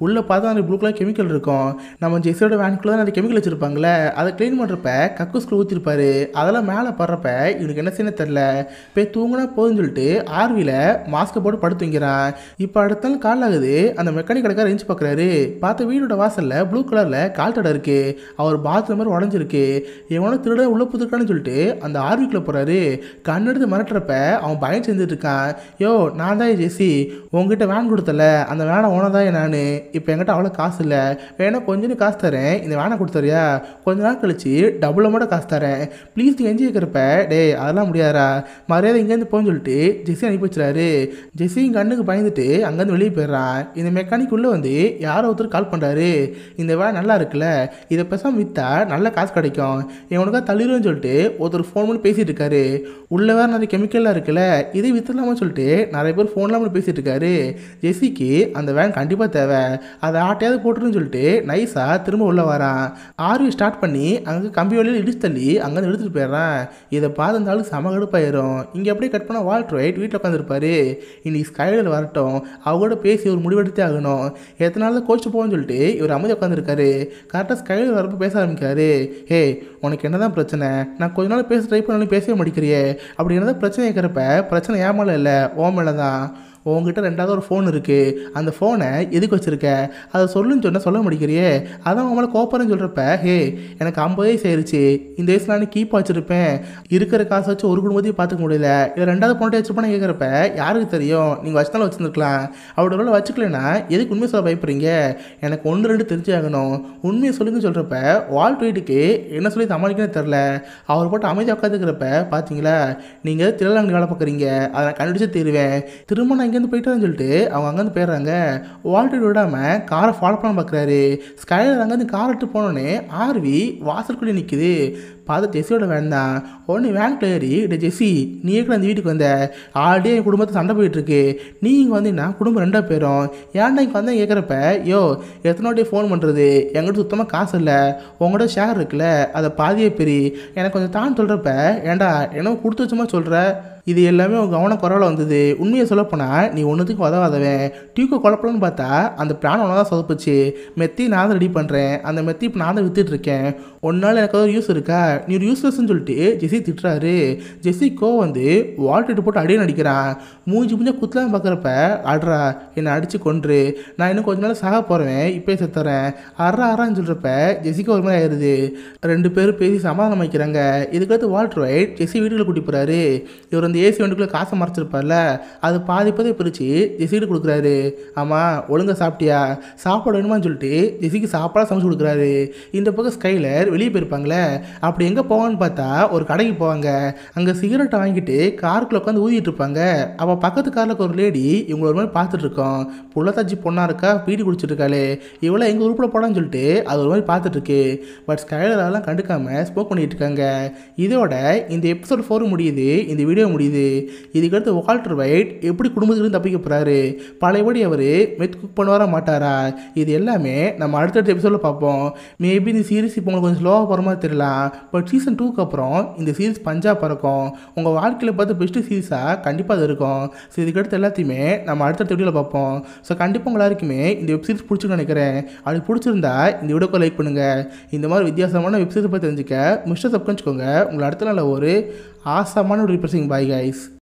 பார்த்தா அந்த ப்ளூ கலர் கெமிக்கல் இருக்கும் நம்ம ஜெஸியோட வேனுக்குள்ள தான் அந்த கெமிக்கல் வச்சிருப்பாங்களே அதை க்ளீன் பண்ணுறப்ப கக்கூஸ்குள்ள ஊற்றிருப்பாரு அதெல்லாம் மேலே படுறப்ப இவனுக்கு என்ன செய்யணும் தெரில போய் தூங்கினா போதும்னு சொல்லிட்டு ஆர்வியில் மாஸ்க்கை போட்டு படுத்து தூங்கிறான் இப்போ அடுத்த நாள் கால் ஆகுது அந்த மெக்கானிக் கடைக்கார ரேஞ்ச் பார்க்குறாரு பார்த்த வீடோட வாசலில் ப்ளூ கலரில் கால் தடை இருக்கு அவர் பாத்ரூம் மாதிரி உடஞ்சிருக்கு எவனோ திருட உள்ள புதுக்கான்னு சொல்லிட்டு அந்த ஆர்விக்குள்ளே போகிறாரு கண்ணெடுத்து மிரட்டுறப்ப அவன் பயம் செஞ்சுட்டு இருக்கான் யோ நான் தான் ஜெஸி உங்ககிட்ட வேன் கொடுத்தல அந்த வேனை ஓனதான் நான் இப்போ என்கிட்ட அவ்வளோ காசு இல்லை வேணா கொஞ்சம் காசு தரேன் இந்த வேனை கொடுத்தறியா கொஞ்ச நாள் கழிச்சு டபுளை மட்டும் காசு தரேன் ப்ளீஸ் நீ எஞ்சி வைக்கிறப்ப டேய் அதெல்லாம் முடியாதா மரியாதை இங்கேருந்து போன்னு சொல்லிட்டு ஜெஸி அனுப்பி வச்சுறாரு ஜெஸி கண்ணுக்கு பயந்துட்டு அங்கேருந்து வெளியே போயிடுறான் இந்த மெக்கானிக் உள்ளே வந்து யாரோ ஒருத்தர் கால் பண்ணுறாரு இந்த வேலை நல்லா இருக்குல்ல இதை பேசாம விற்றா நல்ல காசு கிடைக்கும் இவனுக்கா தள்ளிடுவேன்னு சொல்லிட்டு ஒருத்தர் ஃபோன் பண்ணி பேசிகிட்டு இருக்காரு உள்ள வேறு நிறைய கெமிக்கல்லாம் இருக்குல்ல இதை விற்றுலாமான்னு சொல்லிட்டு நிறைய பேர் ஃபோன்லாம் பண்ணி பேசிகிட்டு இருக்காரு ஜெஸிக்கு அந்த வேன் கண்டிப்பாக தேவை அதை ஆட்டையாவது போட்டுருன்னு சொல்லிட்டு நைஸாக திரும்ப உள்ளே வரான் ஆர்வி ஸ்டார்ட் பண்ணி அங்கே கம்பி வழியில் இடிச்சு தள்ளி அங்கேருந்து எடுத்துகிட்டு போயிடுறான் இதை பார்த்து அந்த ஆளுக்கு செம கடுப்பாயிரும் இங்கே அப்படியே கட் பண்ண வால்ட் ரைட் வீட்டில் உட்காந்துருப்பாரு இன்னைக்கு ஸ்கைலில் வரட்டும் அவரோட பேசி ஒரு முடிவெடுத்தே ஆகணும் எத்தனை நாள் கோச்சு போகணும்னு சொல்லிட்டு இவர் அமைதி உட்காந்துருக்காரு கரெக்டாக ஸ்கைலில் வரப்போ பேச ஆரம்பிக்காரு ஹே உனக்கு என்னதான் பிரச்சனை நான் கொஞ்ச நாள் பேச ட்ரை பண்ணாலும் பேசவே மாட்டேங்கிறியே அப்படி என்னதான் பிரச்சனை கேட்குறப்ப பிரச்சனை ஏன் மேலே இல்லை ஓ மேலே தான் உங்ககிட்ட ரெண்டாவது ஒரு ஃபோன் இருக்குது அந்த ஃபோனை எதுக்கு வச்சுருக்க அதை சொல்லுன்னு சொன்னால் சொல்ல முடிக்கிறியே அதான் உன் மேலே கோப்பறன்னு சொல்கிறப்ப ஹே எனக்கு ஐம்பது வயசு ஆயிடுச்சு இந்த வயசில் நான் கீப் வச்சுருப்பேன் இருக்கிற காசை வச்சு ஒரு குடும்பத்தையும் பார்த்துக்க முடியல இல்லை ரெண்டாவது பொண்ணை வச்சுருப்பேன்னு கேட்குறப்ப யாருக்கு தெரியும் நீங்கள் வச்சுனாலும் வச்சுருந்துருக்கலாம் அவரோட வேலை வச்சுக்கலனா எதுக்கு உண்மையை சொல்ல பயப்படுறீங்க எனக்கு ஒன்று ரெண்டு தெரிஞ்சு ஆகணும் உண்மையை சொல்லுங்க சொல்கிறப்ப வால்ட் வெயிட்டுக்கு என்ன சொல்லி சமாளிக்கவே தெரில அவர் போட்டு அமைதியாக உட்காந்துக்கிறப்ப பார்த்தீங்களா நீங்கள் திருவிழாங்க வேலை பார்க்குறீங்க அதை நான் கண்டுபிடிச்சே தீருவேன் திரும்ப நான் இங்கேருந்து போயிட்டேன்னு சொல்லிட்டு அவங்க அங்கேருந்து போயிடுறாங்க வால்ட் விடாமல் காரை ஃபாலோ பண்ண பார்க்குறாரு ஸ்கைலர் அங்கேருந்து கார் எடுத்து போனோடனே ஆர்வி வாசலுக்குள்ளே நிற்குது பார்த்து ஜெஸ்ஸியோட வேன் தான் உடனே வேன் ஏறி டே ஜெஸ்ஸி நீ ஏற்கனவே அந்த வீட்டுக்கு வந்த ஆல்ரெடி என் குடும்பத்தை சண்டை போயிட்டுருக்கு நீ இங்கே வந்தீங்கன்னா குடும்பம் ரெண்டாக போயிடும் ஏன்டா இங்கே வந்தேன் கேட்குறப்ப யோ எத்தனை வாட்டி ஃபோன் பண்ணுறது என்கிட்ட சுத்தமாக காசு இல்லை உங்கள்கிட்ட ஷேர் இருக்குல்ல அதை பாதியே பெரி எனக்கு கொஞ்சம் தான் சொல்கிறப்ப ஏன்டா என்ன கொடுத்து வச்சமா சொல்கிற இது எல்லாமே உன் கவன குறவில் வந்தது உண்மையை சொல்லப்போனால் நீ ஒன்றுத்துக்கு உதவாதவன் டியூக்கோ குழப்பலன்னு பார்த்தா அந்த பிளான் ஒன்றா தான் சொதப்புச்சு மெத்தி நான் தான் ரெடி பண்ணுறேன் அந்த மெத்தி இப்போ நான் தான் வித்துட்டு இருக்கேன் ஒன்றால் எனக்கு ஒரு யூஸ் இருக்கா நீ ஒரு யூஸ்லெஸ்ன்னு சொல்லிட்டு ஜெஸி திட்டுறாரு ஜெஸி கோ வந்து வால்ட்டு போட்டு அடியே நடிக்கிறான் மூஞ்சி மூஞ்ச குத்தலாம் பார்க்குறப்ப ஆடுறா என்னை அடித்து கொன்று நான் இன்னும் கொஞ்ச நாள் சாக போகிறேன் இப்போ செத்துறேன் அறா அறான்னு சொல்கிறப்ப ஜெஸிக்கு ஒரு மாதிரி ஆயிடுது ரெண்டு பேரும் பேசி சமாதானம் வைக்கிறாங்க இதுக்கடுத்து வால்ட் ரைட் ஜெஸி வீட்டுக்குள்ள கூட்டி போகிறாரு இவர் வந்து ஏசி வண்டிக்குள்ளே காசை மறைச்சிருப்பார்ல அது பாதி பாதி பிரித்து ஜெஸிக்கிட்ட கொடுக்குறாரு ஆமாம் ஒழுங்கா சாப்பிட்டியா சாப்பாடு வேணுமான்னு சொல்லிட்டு ஜெஸிக்கு சாப்பாடாக சமைச்சு கொடுக்குறாரு இந்த பக்கம் ஸ்கைலர் வெளியே போயிருப்பாங்களே அப்படி எங்கே போவான்னு பார்த்தா ஒரு கடைக்கு போவாங்க அங்கே சிகரெட்டை வாங்கிட்டு காருக்குள்ள உட்காந்து ஊதிட்டு இருப்பாங்க அப்போ பக்கத்து காரில் ஒரு லேடி இவங்கள ஒரு மாதிரி பார்த்துட்டு இருக்கோம் புள்ளத்தாச்சி பொண்ணா இருக்கா பீடி குடிச்சிட்டு இருக்காளே இவ்வளோ எங்கள் உருப்பில் போடான்னு சொல்லிட்டு அது ஒரு மாதிரி பார்த்துட்டு இருக்கு பட் ஸ்கைலர் அதெல்லாம் கண்டுக்காம ஸ்மோக் பண்ணிட்டு இருக்காங்க இதோட இந்த எபிசோட் ஃபோர் முடியுது இந்த வீடியோ முடியுது இதுக்கடுத்து வால்டர் வைட் எப்படி குடும்பத்திலிருந்து தப்பிக்க போகிறாரு பழையபடி அவர் மெத் குக் பண்ணுவாரா மாட்டாரா இது எல்லாமே நம்ம அடுத்தடுத்த எபிசோடில் பார்ப்போம் மேபி இந்த சீரிஸ் இப்போ உங்களுக்கு கொஞ்சம் ஸ்லோவாக போகிற மாதிரி தெரியலாம் பட் சீசன் டூக்கு அப்புறம் இந்த சீரிஸ் பஞ்சா பறக்கும் உங்கள் வாழ்க்கையில் பார்த்து பெஸ்ட்டு சீரிஸாக கண்டிப்பாக அது இருக்கும் ஸோ இதுக்கடுத்து எல்லாத்தையுமே நம்ம அடுத்தடுத்த வீடியோவில் பார்ப்போம் ஸோ கண்டிப்பாக உங்க எல்லாருக்குமே இந்த வெப் சீரிஸ் பிடிச்சிருக்குன்னு நினைக்கிறேன் அப்படி பிடிச்சிருந்தா இந்த வீடியோக்கு லைக் பண்ணுங்கள் இந்த மாதிரி வித்தியாசமான வெப் சீரிஸ் பற்றி தெரிஞ்சுக்க மிஸ்டர் சப்கன்ச்சுக்கோங்க உங்களை அடுத்த நாள் ஒரு ஆசமான ஒரு ரிப்ரஸிங் பாய் கைஸ்